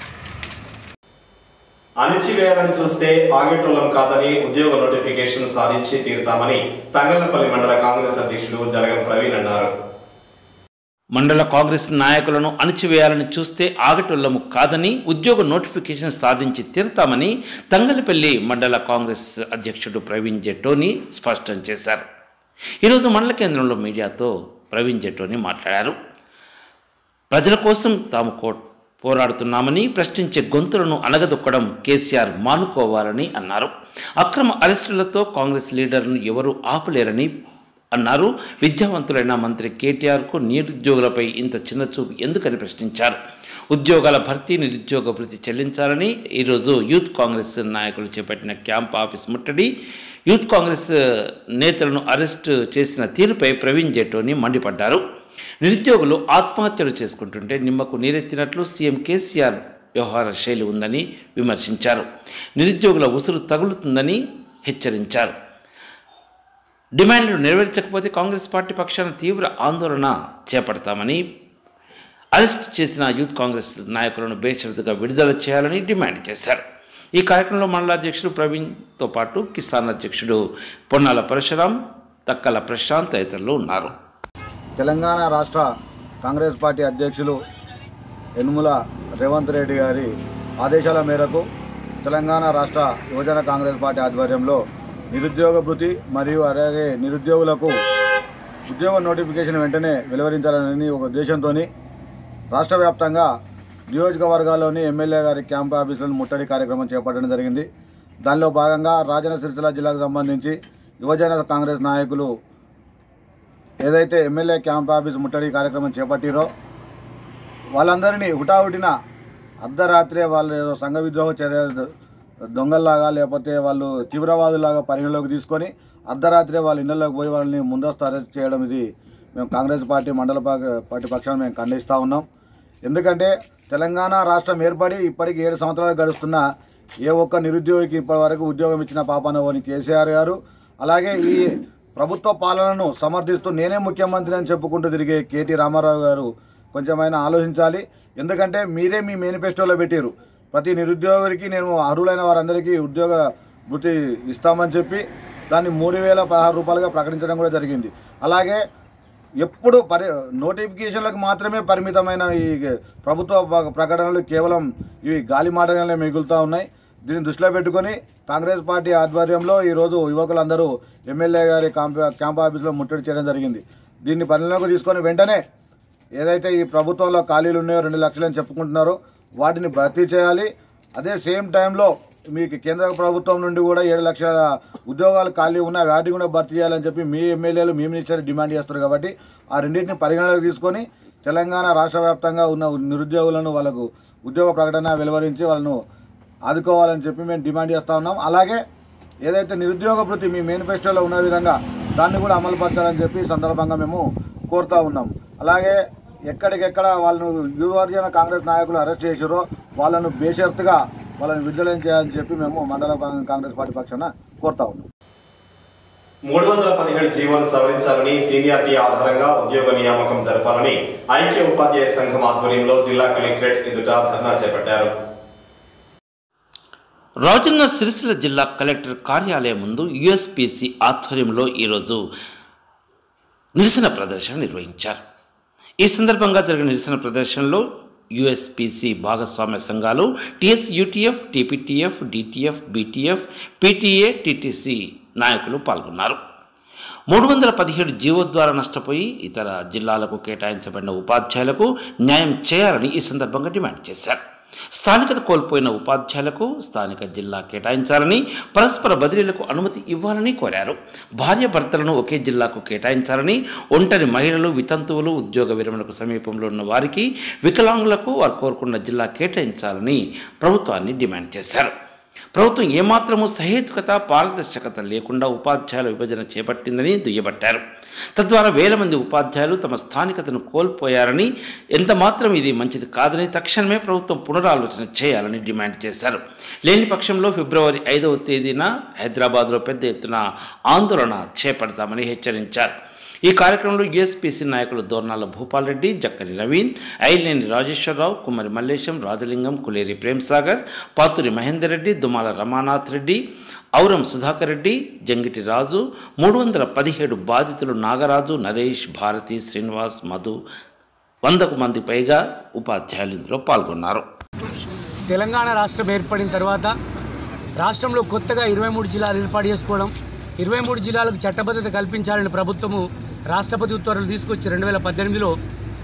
అణిచివేయాలని చూస్తే ఆగేటోళం కాదని ఉద్యోగ నోటిఫికేషన్ సాధించి తీరుతామని తంగలపల్లి మండల కాంగ్రెస్ అధ్యక్షుడు జలగం ప్రవీణ్ అన్నారు మండల కాంగ్రెస్ నాయకులను అణిచివేయాలని చూస్తే ఆగటోళ్ళము కాదని ఉద్యోగ నోటిఫికేషన్ సాధించి తీరుతామని తంగలపల్లి మండల కాంగ్రెస్ అధ్యక్షుడు ప్రవీణ్ జెట్టోని స్పష్టం చేశారు ఈరోజు మండల కేంద్రంలో మీడియాతో ప్రవీణ్ జెట్టోని మాట్లాడారు ప్రజల కోసం తాము కో పోరాడుతున్నామని ప్రశ్నించే గొంతులను అణగదొక్కడం కేసీఆర్ మానుకోవాలని అన్నారు అక్రమ అరెస్టులతో కాంగ్రెస్ లీడర్ను ఎవరూ ఆపలేరని అన్నారు విద్యావంతులైన మంత్రి కేటీఆర్కు నిరుద్యోగులపై ఇంత చిన్న చూపు ఎందుకని ప్రశ్నించారు ఉద్యోగాల భర్తీ నిరుద్యోగ భృతి చెల్లించాలని ఈరోజు యూత్ కాంగ్రెస్ నాయకులు చేపట్టిన క్యాంప్ ఆఫీస్ ముట్టడి యూత్ కాంగ్రెస్ నేతలను అరెస్టు చేసిన తీరుపై ప్రవీణ్ జెట్టోని మండిపడ్డారు నిరుద్యోగులు ఆత్మహత్యలు చేసుకుంటుంటే నిమ్మకు నీరెత్తినట్లు సీఎం కేసీఆర్ వ్యవహార శైలి ఉందని విమర్శించారు నిరుద్యోగుల ఉసురు తగులుతుందని హెచ్చరించారు డిమాండ్లు నెరవేర్చకపోతే కాంగ్రెస్ పార్టీ పక్షాన తీవ్ర ఆందోళన చేపడతామని అరెస్ట్ చేసిన యూత్ కాంగ్రెస్ నాయకులను బేషరతుగా విడుదల చేయాలని డిమాండ్ చేశారు ఈ కార్యక్రమంలో మండల అధ్యక్షుడు ప్రవీణ్తో పాటు కిసాన్ అధ్యక్షుడు పొన్నాల పరశురాం తక్కల ప్రశాంత్ తదితరులు ఉన్నారు తెలంగాణ రాష్ట్ర కాంగ్రెస్ పార్టీ అధ్యక్షులు యనుమల రేవంత్ రెడ్డి గారి ఆదేశాల మేరకు తెలంగాణ రాష్ట్ర యువజన కాంగ్రెస్ పార్టీ ఆధ్వర్యంలో నిరుద్యోగ భృతి మరియు అలాగే నిరుద్యోగులకు ఉద్యోగ నోటిఫికేషన్ వెంటనే వెలువరించాలని ఒక ఉద్దేశంతో రాష్ట్ర వ్యాప్తంగా నియోజకవర్గాల్లోని ఎమ్మెల్యే గారి క్యాంప్ ఆఫీసులను ముట్టడి కార్యక్రమం చేపట్టడం జరిగింది దానిలో భాగంగా రాజన్న సిరిసిల్ల జిల్లాకు సంబంధించి యువజన కాంగ్రెస్ నాయకులు ఏదైతే ఎమ్మెల్యే క్యాంప్ ఆఫీస్ ముట్టడి కార్యక్రమం చేపట్టిరో వాళ్ళందరినీ హుటాహుటిన అర్ధరాత్రే వాళ్ళు ఏదో సంఘ విద్రోహ చర్య దొంగల్లాగా లేకపోతే వాళ్ళు తీవ్రవాదులాగా పరిగణలోకి తీసుకొని అర్ధరాత్రే వాళ్ళ ఇళ్లలోకి పోయి వాళ్ళని ముందస్తు అరెస్ట్ చేయడం ఇది మేము కాంగ్రెస్ పార్టీ మండల పా- పార్టీ పక్షాన మేము ఖండిస్తూ ఉన్నాం ఎందుకంటే తెలంగాణ రాష్ట్రం ఏర్పడి ఇప్పటికి ఏడు సంవత్సరాలు గడుస్తున్న ఏ ఒక్క నిరుద్యోగికి ఇప్పటి వరకు ఉద్యోగం ఇచ్చిన పాపనవని కేసీఆర్ గారు అలాగే ఈ ప్రభుత్వ పాలనను సమర్థిస్తూ నేనే ముఖ్యమంత్రి అని చెప్పుకుంటూ తిరిగే కేటీ రామారావు గారు కొంచెమైనా ఆలోచించాలి ఎందుకంటే మీరే మీ మేనిఫెస్టోలో పెట్టారు ప్రతి నిరుద్యోగికి నేను అర్హులైన వారందరికీ ఉద్యోగ వృత్తి ఇస్తామని చెప్పి దాన్ని మూడు వేల పదహారు రూపాయలుగా ప్రకటించడం కూడా జరిగింది అలాగే ఎప్పుడు పరి నోటిఫికేషన్లకు మాత్రమే పరిమితమైన ఈ ప్రభుత్వ ప- ప్రకటనలు కేవలం ఇవి గాలి మాటగానే మిగులుతూ ఉన్నాయి దీన్ని దృష్టిలో పెట్టుకొని కాంగ్రెస్ పార్టీ ఆధ్వర్యంలో ఈరోజు యువకులందరూ ఎమ్మెల్యే గారి క్యాంప్ క్యాంప్ ఆఫీసులో ముట్టడి చేయడం జరిగింది దీన్ని పరిగణలోకి తీసుకొని వెంటనే ఏదైతే ఈ ప్రభుత్వంలో ఖాళీలు ఉన్నాయో రెండు లక్షలని చెప్పుకుంటున్నారో వాటిని భర్తీ చేయాలి అదే సేమ్ టైంలో మీకు కేంద్ర ప్రభుత్వం నుండి కూడా ఏడు లక్షల ఉద్యోగాలు ఖాళీ ఉన్నాయి వాటిని కూడా భర్తీ చేయాలని చెప్పి మీ ఎమ్మెల్యేలు మీ మినిస్టర్ డిమాండ్ చేస్తారు కాబట్టి ఆ రెండింటిని పరిగణలోకి తీసుకొని తెలంగాణ రాష్ట్ర వ్యాప్తంగా ఉన్న నిరుద్యోగులను వాళ్ళకు ఉద్యోగ ప్రకటన వెలువరించి వాళ్ళను ఆదుకోవాలని చెప్పి మేము డిమాండ్ చేస్తూ ఉన్నాం అలాగే ఏదైతే నిరుద్యోగ భృతి మీ మేనిఫెస్టోలో ఉన్న విధంగా దాన్ని కూడా అమలు పరచాలని చెప్పి ఈ సందర్భంగా మేము కోరుతా ఉన్నాం అలాగే ఎక్కడికెక్కడ వాళ్ళను యువజన కాంగ్రెస్ నాయకులు అరెస్ట్ చేసిరో వాళ్ళను బేషరతుగా వాళ్ళని విడుదల చేయాలని చెప్పి మేము మండల కాంగ్రెస్ పార్టీ పక్షాన కోరుతా ఉన్నాం మూడు వందల పదిహేడు జీవోను సవరించాలని సీనియారిటీ ఆధారంగా ఉద్యోగ నియామకం జరపాలని ఐక్య ఉపాధ్యాయ సంఘం ఆధ్వర్యంలో జిల్లా కలెక్టరేట్ ఎదుట ధర్నా చేపట్టారు రాజన్న సిరిసిల్ల జిల్లా కలెక్టర్ కార్యాలయం ముందు యుఎస్పిసి ఆధ్వర్యంలో ఈరోజు నిరసన ప్రదర్శన నిర్వహించారు ఈ సందర్భంగా జరిగిన నిరసన ప్రదర్శనలో యుఎస్పిసి భాగస్వామ్య సంఘాలు TS UTF TPTF DTF BTF PTA TTC నాయకులు పాల్గొన్నారు మూడు వందల పదిహేడు జీవో ద్వారా నష్టపోయి ఇతర జిల్లాలకు కేటాయించబడిన ఉపాధ్యాయులకు న్యాయం చేయాలని ఈ సందర్భంగా డిమాండ్ చేశారు స్థానికత కోల్పోయిన ఉపాధ్యాయులకు స్థానిక జిల్లా కేటాయించాలని పరస్పర బదిలీలకు అనుమతి ఇవ్వాలని కోరారు భార్య భర్తలను ఒకే జిల్లాకు కేటాయించాలని ఒంటరి మహిళలు వితంతువులు ఉద్యోగ విరమణకు సమీపంలో ఉన్న వారికి వికలాంగులకు వారు కోరుకున్న జిల్లా కేటాయించాలని ప్రభుత్వాన్ని డిమాండ్ చేశారు ప్రభుత్వం ఏమాత్రము సహేతుకత పారదర్శకత లేకుండా ఉపాధ్యాయుల విభజన చేపట్టిందని దుయ్యబట్టారు తద్వారా వేల మంది ఉపాధ్యాయులు తమ స్థానికతను కోల్పోయారని ఎంత మాత్రం ఇది మంచిది కాదని తక్షణమే ప్రభుత్వం పునరాలోచన చేయాలని డిమాండ్ చేశారు లేని పక్షంలో ఫిబ్రవరి ఐదవ తేదీన హైదరాబాద్లో పెద్ద ఎత్తున ఆందోళన చేపడతామని హెచ్చరించారు ఈ కార్యక్రమంలో యుఎస్పిసి నాయకులు దోర్నాల భూపాల్ రెడ్డి జక్కని నవీన్ ఐలేని రాజేశ్వరరావు కుమ్మరి మల్లేశం రాజలింగం కులేరి ప్రేమ్సాగర్ పాతూరి మహేందర్ రెడ్డి దుమాల రమానాథ్ రెడ్డి ఔరం సుధాకర్ రెడ్డి జంగిటి రాజు మూడు వందల పదిహేడు బాధితులు నాగరాజు నరేష్ భారతి శ్రీనివాస్ మధు వందకు మంది పైగా ఉపాధ్యాయులు ఇందులో పాల్గొన్నారు తెలంగాణ రాష్ట్రం ఏర్పడిన తర్వాత రాష్ట్రంలో కొత్తగా ఇరవై మూడు జిల్లాలు ఏర్పాటు చేసుకోవడం ఇరవై మూడు జిల్లాలకు చట్టబద్ధత కల్పించాలని ప్రభుత్వము రాష్ట్రపతి ఉత్తర్వులు తీసుకొచ్చి రెండు వేల పద్దెనిమిదిలో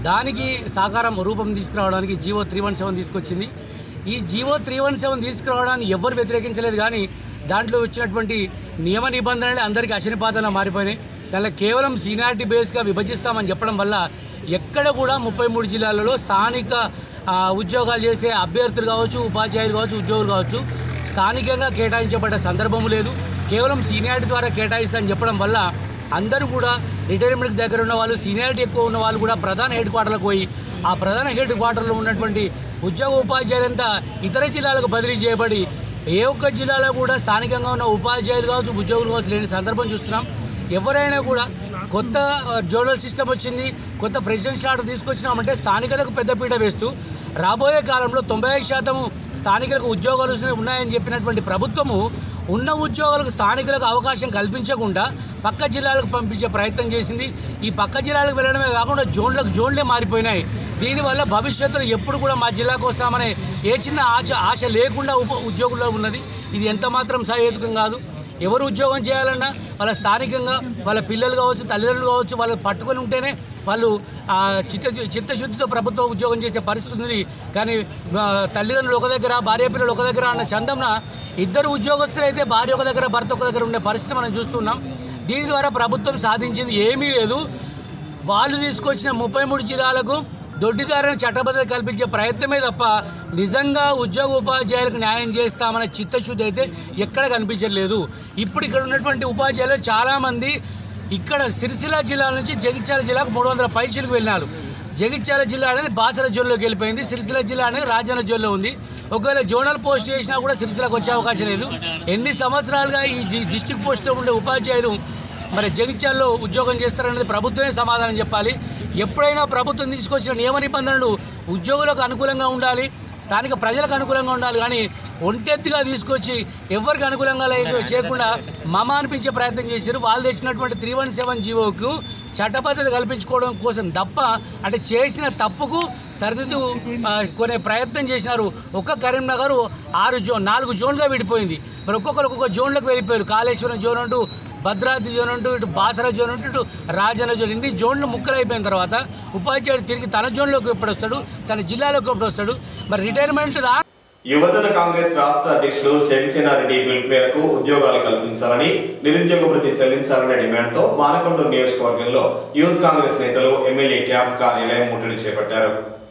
దానికి సహకారం రూపం తీసుకురావడానికి జీవో త్రీ వన్ సెవెన్ తీసుకొచ్చింది ఈ జీవో త్రీ వన్ సెవెన్ తీసుకురావడాన్ని ఎవ్వరు వ్యతిరేకించలేదు కానీ దాంట్లో వచ్చినటువంటి నియమ నిబంధనలు అందరికీ అశనిపాతంగా మారిపోయినాయి దానిలో కేవలం సీనియారిటీ బేస్గా విభజిస్తామని చెప్పడం వల్ల ఎక్కడ కూడా ముప్పై మూడు జిల్లాలలో స్థానిక ఆ, ఉద్యోగాలు చేసే అభ్యర్థులు కావచ్చు ఉపాధ్యాయులు కావచ్చు ఉద్యోగులు కావచ్చు స్థానికంగా కేటాయించబడ్డ సందర్భం లేదు కేవలం సీనియారిటీ ద్వారా కేటాయిస్తామని చెప్పడం వల్ల అందరూ కూడా రిటైర్మెంట్ దగ్గర ఉన్న వాళ్ళు సీనియారిటీ ఎక్కువ ఉన్న వాళ్ళు కూడా ప్రధాన హెడ్ క్వార్టర్లకు పోయి ఆ ప్రధాన హెడ్ క్వార్టర్లో ఉన్నటువంటి ఉద్యోగ ఉపాధ్యాయులంతా ఇతర జిల్లాలకు బదిలీ చేయబడి ఏ ఒక్క జిల్లాలో కూడా స్థానికంగా ఉన్న ఉపాధ్యాయులు కావచ్చు ఉద్యోగులు కావచ్చు లేని సందర్భం చూస్తున్నాం ఎవరైనా కూడా కొత్త జోనల్ సిస్టమ్ వచ్చింది కొత్త ప్రెసిడెంట్ ఆర్డర్ తీసుకొచ్చినామంటే స్థానికులకు పెద్దపీట వేస్తూ రాబోయే కాలంలో తొంభై ఐదు శాతం స్థానికులకు ఉద్యోగాలు ఉన్నాయని చెప్పినటువంటి ప్రభుత్వము ఉన్న ఉద్యోగాలకు స్థానికులకు అవకాశం కల్పించకుండా పక్క జిల్లాలకు పంపించే ప్రయత్నం చేసింది ఈ పక్క జిల్లాలకు వెళ్ళడమే కాకుండా జోన్లకు జోన్లే మారిపోయినాయి దీనివల్ల భవిష్యత్తులో ఎప్పుడు కూడా మా జిల్లాకు వస్తామనే ఏ చిన్న ఆశ ఆశ లేకుండా ఉప ఉద్యోగుల్లో ఉన్నది ఇది ఎంత మాత్రం సహేతుకం కాదు ఎవరు ఉద్యోగం చేయాలన్నా వాళ్ళ స్థానికంగా వాళ్ళ పిల్లలు కావచ్చు తల్లిదండ్రులు కావచ్చు వాళ్ళు పట్టుకొని ఉంటేనే వాళ్ళు ఆ, చిత్త చిత్తశుద్ధితో ప్రభుత్వ ఉద్యోగం చేసే పరిస్థితి ఉంది కానీ ఆ, తల్లిదండ్రులు ఒక దగ్గర భార్య పిల్లలు ఒక దగ్గర అన్న చందంన ఇద్దరు ఉద్యోగస్తులు అయితే భార్య ఒక దగ్గర భర్త ఒక దగ్గర ఉండే పరిస్థితి మనం చూస్తున్నాం దీని ద్వారా ప్రభుత్వం సాధించింది ఏమీ లేదు వాళ్ళు తీసుకొచ్చిన ముప్పై మూడు జిల్లాలకు దొడ్డిదారిని చట్టబద్ధత కల్పించే ప్రయత్నమే తప్ప నిజంగా ఉద్యోగ ఉపాధ్యాయులకు న్యాయం చేస్తామనే చిత్తశుద్ధి అయితే ఎక్కడ కనిపించలేదు ఇప్పుడు ఇక్కడ ఉన్నటువంటి ఉపాధ్యాయులు చాలామంది ఇక్కడ సిరిసిల్ల జిల్లా నుంచి జగిత్యాల జిల్లాకు మూడు వందల పైసలకు వెళ్ళినారు జగిత్యాల జిల్లా అనేది బాసర జోన్లోకి వెళ్ళిపోయింది సిరిసిల్ల జిల్లా అనేది రాజన్న జోన్లో ఉంది ఒకవేళ జోనల్ పోస్ట్ చేసినా కూడా సిరిసిల్లకు వచ్చే అవకాశం లేదు ఎన్ని సంవత్సరాలుగా ఈ జి- డిస్టిక్ పోస్ట్లో ఉండే ఉపాధ్యాయులు మరి జగిత్యాల్లో ఉద్యోగం చేస్తారనేది ప్రభుత్వమే సమాధానం చెప్పాలి ఎప్పుడైనా ప్రభుత్వం తీసుకొచ్చిన నియమ నిబంధనలు ఉద్యోగులకు అనుకూలంగా ఉండాలి స్థానిక ప్రజలకు అనుకూలంగా ఉండాలి కానీ ఒంటెత్తుగా తీసుకొచ్చి ఎవరికి అనుకూలంగా లే- చేయకుండా మమ అనిపించే ప్రయత్నం చేశారు వాళ్ళు తెచ్చినటువంటి త్రీ వన్ సెవెన్ జీవోకు చట్టబద్ధత కల్పించుకోవడం కోసం తప్ప అంటే చేసిన తప్పుకు సరిదిద్దు ఆ, కొనే ప్రయత్నం చేసినారు ఒక్క కరీంనగర్ ఆరు జోన్ నాలుగు జోన్లుగా విడిపోయింది మరి ఒక్కొక్కరు ఒక్కొక్క జోన్లకు వెళ్ళిపోయారు కాళేశ్వరం జోన్ అంటూ భద్రాద్రి జోన్ అంటూ ఇటు బాసర జోన్ అంటూ ఇటు రాజన్న జోన్ ఇన్ని జోన్లు ముక్కలు అయిపోయిన తర్వాత ఉపాధ్యాయుడు తిరిగి తన జోన్లోకి ఎప్పుడు వస్తాడు తన జిల్లాలోకి ఎప్పుడు వస్తాడు మరి రిటైర్మెంట్ దా యువజన కాంగ్రెస్ రాష్ట్ర అధ్యక్షులు శివసేనారెడ్డి పిలుపు మేరకు ఉద్యోగాలు కల్పించాలని నిరుద్యోగ భృతి చెల్లించాలనే డిమాండ్తో మానకొండూరు నియోజకవర్గంలో యూత్ కాంగ్రెస్ నేతలు ఎమ్మెల్యే క్యాంప్ కార్యాలయం ముట్టడి చేపట్టారు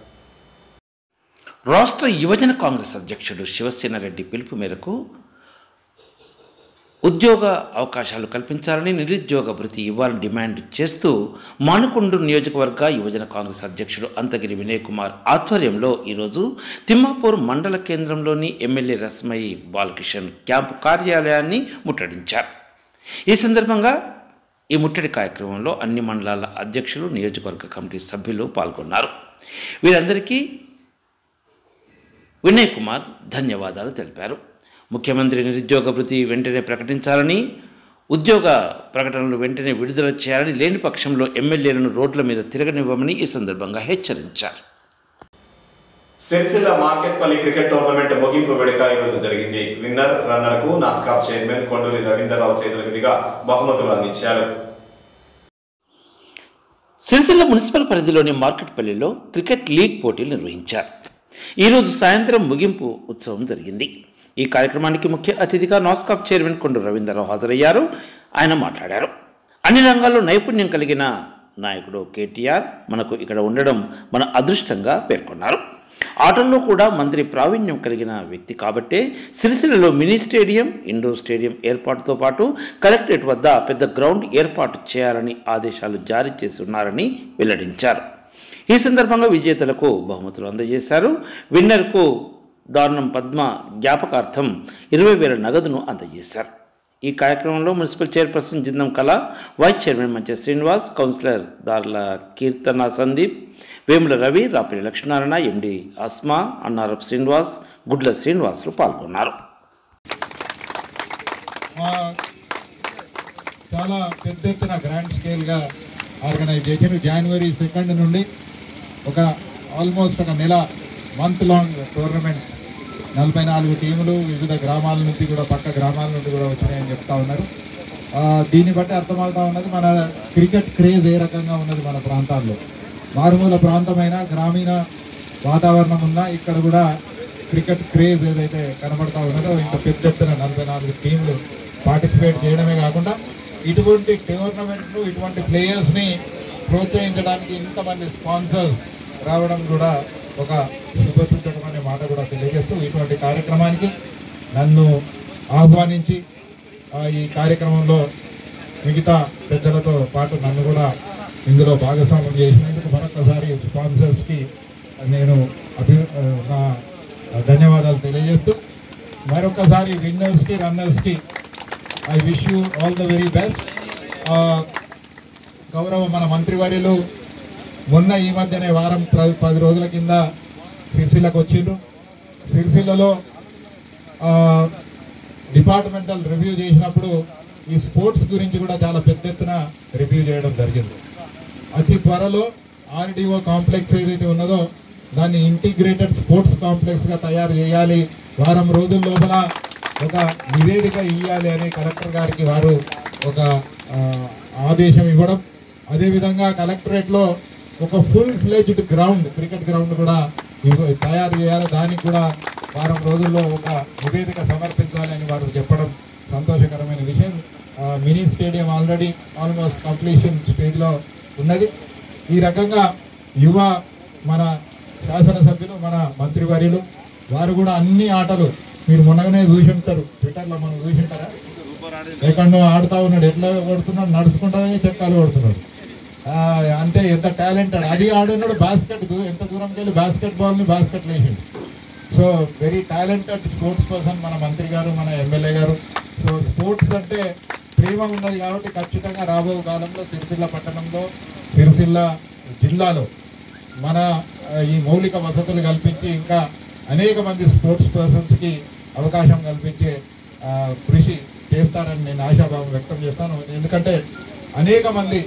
రాష్ట్ర యువజన కాంగ్రెస్ అధ్యక్షుడు శివసేన రెడ్డి పిలుపు మేరకు ఉద్యోగ అవకాశాలు కల్పించాలని నిరుద్యోగ భృతి ఇవ్వాలని డిమాండ్ చేస్తూ మానుకొండ నియోజకవర్గ యువజన కాంగ్రెస్ అధ్యక్షుడు అంతగిరి వినయ్ కుమార్ ఆధ్వర్యంలో ఈరోజు తిమ్మాపూర్ మండల కేంద్రంలోని ఎమ్మెల్యే రస్మయి బాలకిషన్ క్యాంపు కార్యాలయాన్ని ముట్టడించారు ఈ సందర్భంగా ఈ ముట్టడి కార్యక్రమంలో అన్ని మండలాల అధ్యక్షులు నియోజకవర్గ కమిటీ సభ్యులు పాల్గొన్నారు వీరందరికీ వినయ్ కుమార్ ధన్యవాదాలు తెలిపారు ముఖ్యమంత్రి నిరుద్యోగ భృతి వెంటనే ప్రకటించాలని ఉద్యోగ ప్రకటనలు వెంటనే విడుదల చేయాలని లేని పక్షంలో ఎమ్మెల్యేలను రోడ్ల మీద తిరగనివ్వమని ఈ సందర్భంగా హెచ్చరించారు సిరిసిల్ల మార్కెట్పల్లి క్రికెట్ టోర్నమెంట్ ముగింపు వేడుక ఈ రోజు జరిగింది విన్నర్ రన్నర్ కు నాస్కాప్ చైర్మన్ కొండూరి రవీంద్రరావు చేతుల మీదుగా బహుమతులు అందించారు సిరిసిల్ల మున్సిపల్ పరిధిలోని మార్కెట్పల్లిలో క్రికెట్ లీగ్ పోటీలు నిర్వహించారు ఈరోజు సాయంత్రం ముగింపు ఉత్సవం జరిగింది ఈ కార్యక్రమానికి ముఖ్య అతిథిగా నాస్కాప్ చైర్మన్ కొండ రవీంద్రరావు హాజరయ్యారు ఆయన మాట్లాడారు అన్ని రంగాల్లో నైపుణ్యం కలిగిన నాయకుడు కేటీఆర్ మనకు ఇక్కడ ఉండడం మన అదృష్టంగా పేర్కొన్నారు ఆటల్లో కూడా మంత్రి ప్రావీణ్యం కలిగిన వ్యక్తి కాబట్టే సిరిసిల్లలో మినీ స్టేడియం ఇండోర్ స్టేడియం ఏర్పాటుతో పాటు కలెక్టరేట్ వద్ద పెద్ద గ్రౌండ్ ఏర్పాటు చేయాలని ఆదేశాలు జారీ చేసి ఉన్నారని వెల్లడించారు ఈ సందర్భంగా విజేతలకు బహుమతులు అందజేశారు విన్నర్కు దారుణం పద్మ జ్ఞాపకార్థం ఇరవై వేల నగదును అందజేశారు ఈ కార్యక్రమంలో మున్సిపల్ చైర్పర్సన్ జిందం కళ వైస్ చైర్మన్ మంచి శ్రీనివాస్ కౌన్సిలర్ దార్ల కీర్తన సందీప్ వేముల రవి రాపిడి లక్ష్మీనారాయణ ఎండి అస్మా అన్నారపు శ్రీనివాస్ గుడ్ల శ్రీనివాసులు పాల్గొన్నారు మా చాలా పెద్ద ఎత్తున గ్రాండ్ స్కేల్గా ఆర్గనైజ్ చేశారు జనవరి సెకండ్ నుండి ఒక ఆల్మోస్ట్ ఒక నెల మంత్ లాంగ్ టోర్నమెంట్ నలభై నాలుగు టీములు వివిధ గ్రామాల నుంచి కూడా పక్క గ్రామాల నుండి కూడా వచ్చినాయని చెప్తా ఉన్నారు ఆ, దీన్ని బట్టి అర్థమవుతా ఉన్నది మన క్రికెట్ క్రేజ్ ఏ రకంగా ఉన్నది మన ప్రాంతాల్లో మారుమూల ప్రాంతమైన గ్రామీణ వాతావరణం ఉన్నా ఇక్కడ కూడా క్రికెట్ క్రేజ్ ఏదైతే కనబడతా ఉన్నదో ఇంత పెద్ద ఎత్తున నలభై నాలుగు టీంలు పార్టిసిపేట్ చేయడమే కాకుండా ఇటువంటి టోర్నమెంట్లు ఇటువంటి ప్లేయర్స్ని ప్రోత్సహించడానికి ఇంతమంది స్పాన్సర్స్ రావడం కూడా ఒక శుభసూచకం అనే మాట కూడా తెలియజేస్తూ ఇటువంటి కార్యక్రమానికి నన్ను ఆహ్వానించి ఆ, ఈ కార్యక్రమంలో మిగతా పెద్దలతో పాటు నన్ను కూడా ఇందులో భాగస్వామ్యం చేసినందుకు మరొకసారి స్పాన్సర్స్కి నేను అభి ఆ, నా ధన్యవాదాలు తెలియజేస్తూ మరొకసారి విన్నర్స్కి రన్నర్స్కి I wish you all the very best గౌరవ మన మంత్రివర్యులు మొన్న ఈ మధ్యనే వారం ప్ర- పది రోజుల కింద సిరిసిల్లకు వచ్చిండ్రు సిరిసిల్లలో ఆ, డిపార్ట్మెంటల్ రివ్యూ చేసినప్పుడు ఈ స్పోర్ట్స్ గురించి కూడా చాలా పెద్ద ఎత్తున రివ్యూ చేయడం జరిగింది అతి త్వరలో ఆర్డీఓ కాంప్లెక్స్ ఏదైతే ఉన్నదో దాన్ని ఇంటిగ్రేటెడ్ స్పోర్ట్స్ కాంప్లెక్స్గా తయారు చేయాలి వారం రోజుల లోపల ఒక నివేదిక ఇవ్వాలి అని కలెక్టర్ గారికి వారు ఒక ఆ, ఆదేశం ఇవ్వడం అదేవిధంగా కలెక్టరేట్లో ఒక full fledged ground cricket ground కూడా ఇవ్వ- తయారు చేయాలి దానికి కూడా వారం రోజుల్లో ఒక నివేదిక సమర్పించాలని వారు చెప్పడం సంతోషకరమైన విషయం ఆ, mini stadium already almost completion స్టేజ్లో ఉన్నది ఈ రకంగా యువ మన శాసనసభ్యులు మన మంత్రివర్యులు వారు కూడా అన్ని ఆటలు మీరు మొన్నగానే చూసి ఉంటారు ట్విట్టర్లో మనం చూసి ఉంటారా ఎక్కడో ఆడుతా ఉన్నాడు ఎట్లా కొడుతున్నాడు నడుచుకుంటానే చెక్కాలు కొడుతున్నాడు ఆ, అంటే ఎంత టాలెంటెడ్ అది ఆడున్నాడు బాస్కెట్ ఎంత దూరంకి వెళ్ళి బాస్కెట్ బాల్ని బాస్కెట్ వేసిండు so very talented sports person మన మంత్రి గారు మన ఎమ్మెల్యే గారు సో స్పోర్ట్స్ అంటే ప్రేమ ఉన్నది కాబట్టి ఖచ్చితంగా రాబో కాలంలో సిరిసిల్ల పట్టణంలో సిరిసిల్ల జిల్లాలో మన ఆ, ఈ మౌలిక వసతులు కల్పించి ఇంకా అనేక మంది స్పోర్ట్స్ పర్సన్స్కి అవకాశం కల్పించే ఆ, కృషి చేస్తారని నేను ఆశాభావం వ్యక్తం చేస్తాను ఎందుకంటే అనేక మంది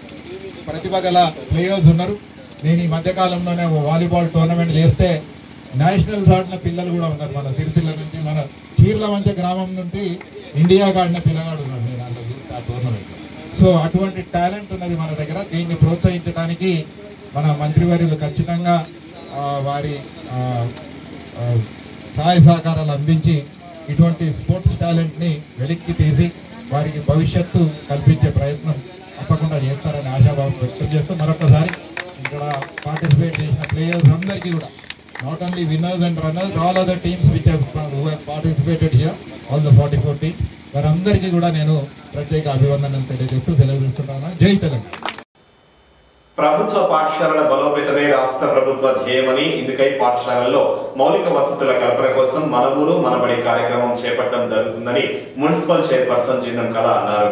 ప్రతిభ గల ప్లేయర్స్ ఉన్నారు నేను ఈ మధ్యకాలంలోనే ఓ వాలీబాల్ టోర్నమెంట్ చేస్తే నేషనల్స్ ఆడిన పిల్లలు కూడా ఉన్నారు మన సిరిసిల్ల నుంచి మన చీర్ల మంచి గ్రామం నుండి ఇండియాకి ఆడిన పిల్లగాడు ఉన్నాడు నేను అందులో చూస్తే ఆ టోర్నమెంట్ సో అటువంటి టాలెంట్ ఉన్నది మన దగ్గర దీన్ని ప్రోత్సహించడానికి మన మంత్రివర్యులు ఖచ్చితంగా ఆ, వారి ఆ, ఆ, సహాయ సహకారాలు అందించి ఇటువంటి స్పోర్ట్స్ టాలెంట్ని వెలిక్కి తీసి వారికి భవిష్యత్తు కల్పించే ప్రయత్నం తప్పకుండా చేస్తారని ఆశాభావం వ్యక్తం చేస్తూ మరొకసారి ఇక్కడ పార్టిసిపేట్ చేసిన ప్లేయర్స్ అందరికీ కూడా not only winners and runners all other teams which participated here all the forty four teams వారందరికీ కూడా నేను ప్రత్యేక అభివందనలు తెలియజేస్తూ సెలవు జై తెలంగాణ ప్రభుత్వ పాఠశాలల బలోపేతమే రాష్ట్ర ప్రభుత్వ ధ్యేయమని ఇందుకై పాఠశాలల్లో మౌలిక వసతుల కల్పన కోసం మన ఊరు మనబడి కార్యక్రమం చేపట్టడం జరుగుతుందని మున్సిపల్ చైర్పర్సన్ జిందం కళ అన్నారు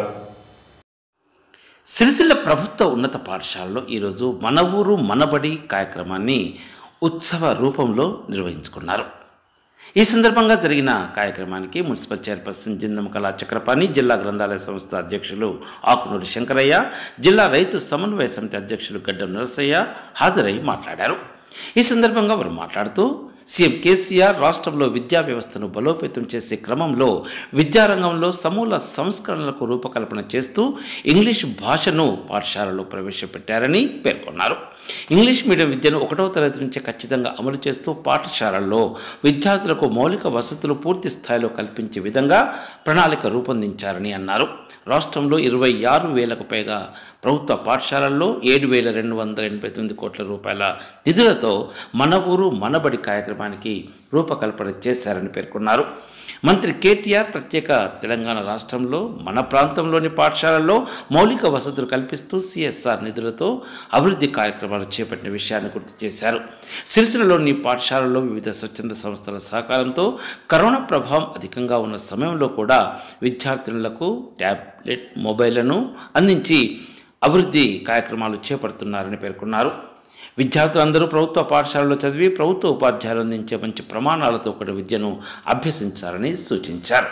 సిరిసిల్ల ప్రభుత్వ ఉన్నత పాఠశాలలో ఈరోజు మన ఊరు మనబడి కార్యక్రమాన్ని ఉత్సవ రూపంలో నిర్వహించుకున్నారు ఈ సందర్భంగా జరిగిన కార్యక్రమానికి మున్సిపల్ చైర్పర్సన్ జిందం కళా చక్రపాణి జిల్లా గ్రంథాలయ సంస్థ అధ్యక్షులు ఆకునూరి శంకరయ్య జిల్లా రైతు సమన్వయ సమితి అధ్యక్షులు గడ్డం నరసయ్య హాజరై మాట్లాడారు ఈ సందర్భంగా వారు మాట్లాడుతూ సీఎం కేసీఆర్ రాష్ట్రంలో విద్యా వ్యవస్థను బలోపేతం చేసే క్రమంలో విద్యారంగంలో సమూల సంస్కరణలకు రూపకల్పన చేస్తూ ఇంగ్లీష్ భాషను పాఠశాలలో ప్రవేశపెట్టారని పేర్కొన్నారు ఇంగ్లీష్ మీడియం విద్యను ఒకటవ తరగతి నుంచే ఖచ్చితంగా అమలు చేస్తూ పాఠశాలల్లో విద్యార్థులకు మౌలిక వసతులు పూర్తి స్థాయిలో కల్పించే విధంగా ప్రణాళిక రూపొందించారని అన్నారు రాష్ట్రంలో ఇరవై ఆరు వేలకు పైగా ప్రభుత్వ పాఠశాలల్లో ఏడు వేల రెండు వందల ఎనభై తొమ్మిది కోట్ల రూపాయల నిధులతో మన ఊరు మనబడి కార్యక్రమానికి రూపకల్పన చేశారని పేర్కొన్నారు మంత్రి కేటీఆర్ ప్రత్యేక తెలంగాణ రాష్ట్రంలో మన ప్రాంతంలోని పాఠశాలల్లో మౌలిక వసతులు కల్పిస్తూ సిఎస్ఆర్ నిధులతో అభివృద్ధి కార్యక్రమాలు చేపట్టిన విషయాన్ని గుర్తు చేశారు సిరిసిల్లలోని పాఠశాలల్లో వివిధ స్వచ్ఛంద సంస్థల సహకారంతో కరోనా ప్రభావం అధికంగా ఉన్న సమయంలో కూడా విద్యార్థినులకు ట్యాబ్లెట్ మొబైళ్లను అందించి అభివృద్ధి కార్యక్రమాలు చేపడుతున్నారని పేర్కొన్నారు విద్యార్థులందరూ ప్రభుత్వ పాఠశాలలో చదివి ప్రభుత్వ ఉపాధ్యాయులు అందించే మంచి ప్రమాణాలతో కూడిన విద్యను అభ్యసించాలని సూచించారు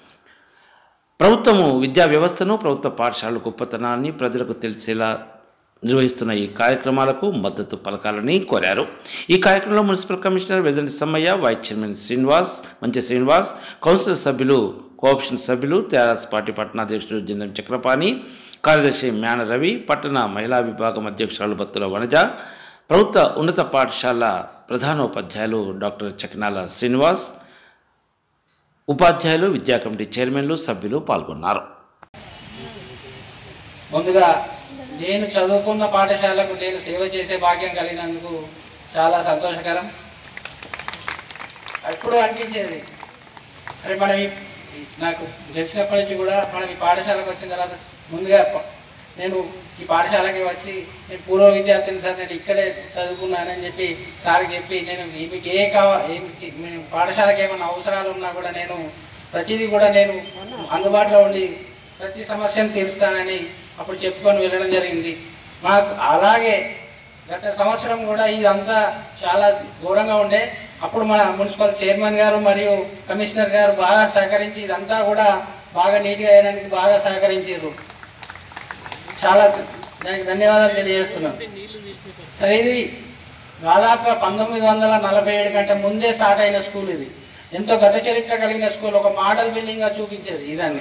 ప్రభుత్వము విద్యా వ్యవస్థను ప్రభుత్వ పాఠశాలల గొప్పతనాన్ని ప్రజలకు తెలిసేలా నిర్వహిస్తున్న ఈ కార్యక్రమాలకు మద్దతు పలకాలని కోరారు ఈ కార్యక్రమంలో municipal commissioner Vedandi Sammaiah vice chairman Srinivas మంచి శ్రీనివాస్ కౌన్సిల్ సభ్యులు కోఆప్షన్ సభ్యులు టీఆర్ఎస్ పార్టీ పట్టణాధ్యక్షుడు జిందం చక్రపాణి కార్యదర్శి మ్యాన రవి పట్టణ మహిళా విభాగం అధ్యక్షురాలు బత్తుల వనజ ప్రభుత్వ ఉన్నత పాఠశాల ప్రధానోపాధ్యాయులు డాక్టర్ చకనాల శ్రీనివాస్ ఉపాధ్యాయులు విద్యా కమిటీ చైర్మన్లు సభ్యులు పాల్గొన్నారు ముందుగా నేను చదువుకున్న పాఠశాలకు నేను సేవ చేసే భాగ్యం కలిగినందుకు చాలా సంతోషకరం ఎప్పుడు అనిపించేది అరే మనం ఈ- ఈ- నాకు తెలిసినప్పటి నుంచి కూడా మనం ఈ పాఠశాలకు వచ్చిన తర్వాత ముందుగా ప- నేను ఈ పాఠశాలకి వచ్చి నేను పూర్వ విద్యార్థిని సార్ నేను ఇక్కడే చదువుకున్నానని చెప్పి సార్కి చెప్పి నేను ఈ- మీకు ఏ కావా ఏమి మీ పాఠశాలకి ఏమైనా అవసరాలు ఉన్నా కూడా నేను ప్రతిదీ కూడా నేను అందుబాటులో ఉండి ప్రతి సమస్యను తీరుస్తానని అప్పుడు చెప్పుకొని వెళ్ళడం జరిగింది మాకు అలాగే గత సంవత్సరం కూడా ఇదంతా చాలా ఘోరంగా ఉండే అప్పుడు మన మున్సిపల్ చైర్మన్ గారు మరియు కమిషనర్ గారు బాగా సహకరించి ఇదంతా కూడా బాగా నీట్గా వేయడానికి బాగా సహకరించారు చాలా దానికి ధన్యవాదాలు తెలియజేస్తున్నాను సరే ఇది దాదాపుగా పంతొమ్మిది వందల నలభై ఏడు కంటే ముందే స్టార్ట్ అయిన స్కూల్ ఇది ఎంతో గత చరిత్ర కలిగిన స్కూల్ ఒక మోడల్ బిల్డింగ్ గా చూపించేది ఇదాన్ని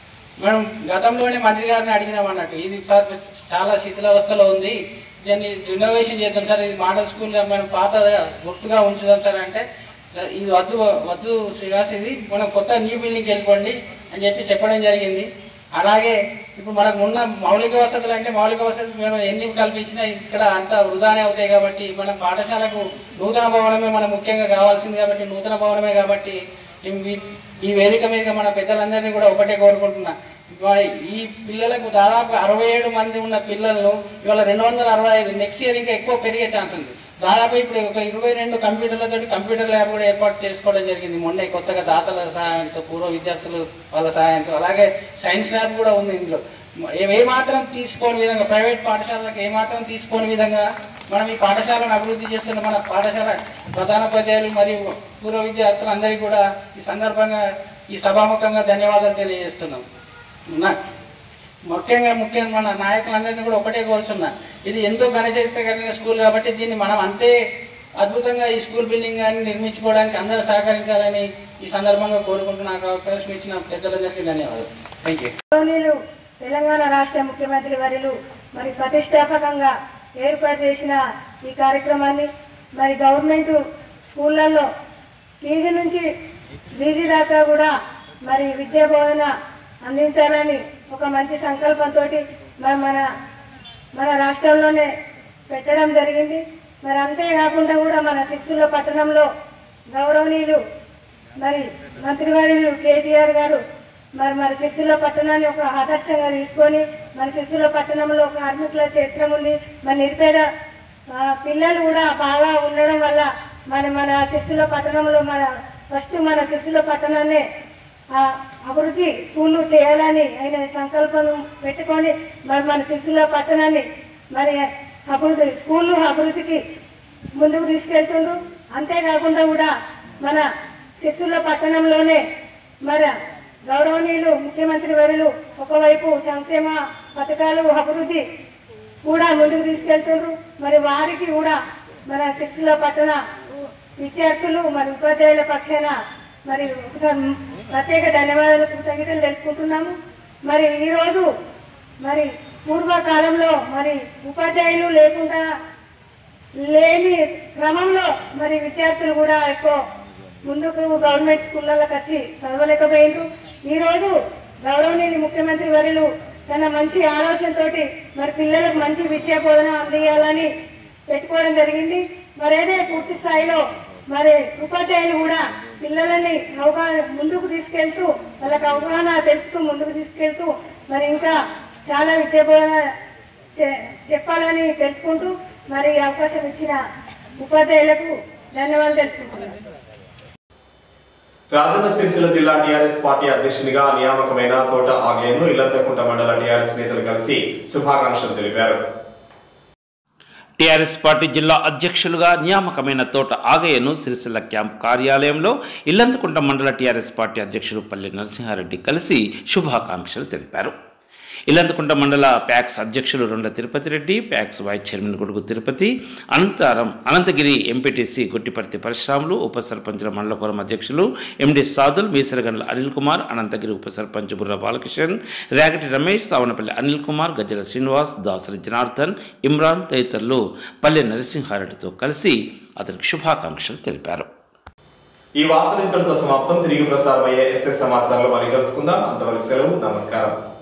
మనం గతంలోనే మంత్రి గారిని అడిగినాం అన్నట్టు ఇది సార్ చాలా శిథిలావస్థలో ఉంది దీన్ని రినోవేషన్ చేద్దాం సార్ ఇది మోడల్ స్కూల్ గా మనం పాత గుర్తుగా ఉంచుదాం సార్ అంటే "సార్, ఇది వద్దు వద్దు శ్రీనివాస్ ఇది మనం కొత్త న్యూ బిల్డింగ్కి వెళ్ళిపోండి అని చెప్పి చెప్పడం జరిగింది అలాగే ఇప్పుడు మనకు ఉన్న మౌలిక వసతులు అంటే మౌలిక వసతులు మేము ఎన్ని కల్పించినా ఇక్కడ అంతా వృధానే అవుతాయి కాబట్టి మన పాఠశాలకు నూతన భవనమే మనం ముఖ్యంగా కావాల్సింది కాబట్టి నూతన భవనమే కాబట్టి ఈ- ఈ వేదిక మీద మన పెద్దలందరినీ కూడా ఒకటే కోరుకుంటున్నా ఇవా- ఈ పిల్లలకు దాదాపు అరవై ఏడు మంది ఉన్న పిల్లలు ఇవాళ రెండు వందల అరవై ఐదు నెక్స్ట్ ఇయర్ ఇంకా ఎక్కువ పెరిగే ఛాన్స్ ఉంది దాదాపు ఇప్పుడు ఒక ఇరవై రెండు కంప్యూటర్లతో కంప్యూటర్ ల్యాబ్ కూడా ఏర్పాటు చేసుకోవడం జరిగింది మొన్న కొత్తగా దాతల సహాయంతో పూర్వ విద్యార్థులు వాళ్ళ సహాయంతో అలాగే సైన్స్ ల్యాబ్ కూడా ఉంది ఇందులో ఏ- ఏ మాత్రం తీసుకోని విధంగా ప్రైవేట్ పాఠశాలకు ఏ మాత్రం తీసుకోని విధంగా మనం ఈ పాఠశాలను అభివృద్ధి చేస్తున్న మన పాఠశాల ప్రధానోపాధ్యాయులు మరియు పూర్వ విద్యార్థులందరికీ కూడా ఈ సందర్భంగా ఈ సభాముఖంగా ధన్యవాదాలు తెలియజేస్తున్నాం నా- ముఖ్యంగా ముఖ్యంగా మన నాయకులందరినీ కూడా ఒకటే కోరుతున్నా ఇది ఎంతో ఘనచరిత్ర కలిగిన స్కూల్ కాబట్టి దీన్ని మనం అంతే అద్భుతంగా ఈ స్కూల్ బిల్డింగ్ కానీ నిర్మించుకోవడానికి అందరూ సహకరించాలని ఈ సందర్భంగా కోరుకుంటున్నా నాకు అవకాశం ఇచ్చిన పెద్దలందరికీ ధన్యవాదాలు థ్యాంక్ యూ గౌరవనీయులు తెలంగాణ రాష్ట్ర ముఖ్యమంత్రి వర్యులు మరి ప్రతిష్టాత్మకంగా ఏర్పాటు చేసిన ఈ కార్యక్రమాన్ని మరి గవర్నమెంట్ స్కూళ్ళల్లో కేజీ నుంచి పీజీ దాకా కూడా మరి విద్యా బోధన అందించాలని ఒక మంచి సంకల్పంతో మరి మన మన రాష్ట్రంలోనే పెట్టడం జరిగింది మరి అంతేకాకుండా కూడా మన శిక్షుల పట్టణంలో గౌరవనీయులు మరి మంత్రివర్యులు కేటీఆర్ గారు మరి మరి శిశుల పట్టణాన్ని ఒక ఆదర్శంగా తీసుకొని మన శిశుల పట్టణంలో కార్మికుల క్షేత్రం ఉంది మరి నిరుపేద ఆ, పిల్లలు కూడా బాగా ఉండడం వల్ల మరి మన శిశుల పట్టణంలో మన ఫస్ట్ మన శిశుల పట్టణాన్ని ఆ, అభివృద్ధి స్కూళ్ళు చేయాలని ఆయన సంకల్పం పెట్టుకొని మరి మన శిశుల పట్టణాన్ని మరి అభివృద్ధి స్కూళ్ళు అభివృద్ధికి ముందుకు తీసుకెళ్తుండ్రు అంతేకాకుండా కూడా మన శిశుల పట్టణంలోనే మరి గౌరవనీయులు ముఖ్యమంత్రి వర్యులు ఒకవైపు సంక్షేమ పథకాలు అభివృద్ధి కూడా ముందుకు తీసుకెళ్తున్నారు మరి వారికి కూడా మన శిశుల పట్టణ విద్యార్థులు మరి ఉపాధ్యాయుల పక్షాన మరి ఒకసారి ప్రత్యేక ధన్యవాదాలు కృతజ్ఞతలు తెలుపుకుంటున్నాము మరి ఈరోజు మరి పూర్వకాలంలో మరి ఉపాధ్యాయులు లేకుండా లేని క్రమంలో మరి విద్యార్థులు కూడా ఎక్కువ ముందుకు గవర్నమెంట్ స్కూళ్ళకి వచ్చి చదవలేకపోయిండ్రు ఈరోజు గౌరవనీయులు ముఖ్యమంత్రి వర్యులు తన మంచి ఆలోచనతోటి మరి పిల్లలకు మంచి విద్యా బోధన అందియాలని పెట్టుకోవడం జరిగింది మరి అదే పూర్తి స్థాయిలో మరి ఉపాధ్యాయులు కూడా పిల్లలని అవగాహన ముందుకు తీసుకెళ్తూ వాళ్ళకి అవగాహన తెలుపుతూ ముందుకు తీసుకెళ్తూ మరి ఇంకా చాలా విద్యా బోధన చె- చెప్పాలని తెలుపుకుంటూ మరి ఈ అవకాశం ఇచ్చిన ఉపాధ్యాయులకు ధన్యవాదాలు తెలుపుకుంటున్నాను రాజన్న సిరిసిల్ల జిల్లా టీఆర్ఎస్ పార్టీ అధ్యక్షునిగా నియామకమైన తోట ఆగ్నేయను ఇల్లంతకుంట మండల టీఆర్ఎస్ నేతలు కలిసి శుభాకాంక్షలు తెలిపారు టీఆర్ఎస్ పార్టీ జిల్లా అధ్యక్షులుగా నియామకమైన తోట ఆగయ్యను సిరిసిల్ల క్యాంప్ కార్యాలయంలో ఇల్లంతకుంట మండల టీఆర్ఎస్ పార్టీ అధ్యక్షులు పల్లె నరసింహారెడ్డి కలిసి శుభాకాంక్షలు తెలిపారు ఇల్లంతకుంట మండల ప్యాక్స్ అధ్యక్షులు Ronda Tirupati Reddy PACS vice chairman Godugu Tirupati అనంతరం అనంతగిరి ఎంపీటీసీ గుట్టిపర్తి పరశురాములు ఉప సర్పంచుల మండల ఫోరం అధ్యక్షులు ఎండి సాదుల్ మీసరగండ్ల అనిల్ కుమార్ అనంతగిరి ఉప సర్పంచ్ బుర్ర బాలకిషన్ రేగటి రమేష్ సావనపల్లి అనిల్ కుమార్ గజ్జల శ్రీనివాస్ దాసరి జనార్దన్ ఇమ్రాన్ తదితరులు పల్లె నరసింహారెడ్డితో కలిసి అతనికి శుభాకాంక్షలు తెలిపారు ఈ వార్తలు ఇంతటితో సమాప్తం తిరిగి ప్రసారమయ్యే ఎస్ఎస్ సమాచారంలో మళ్ళీ కలుసుకుందాం అంతవరకు సెలవు నమస్కారం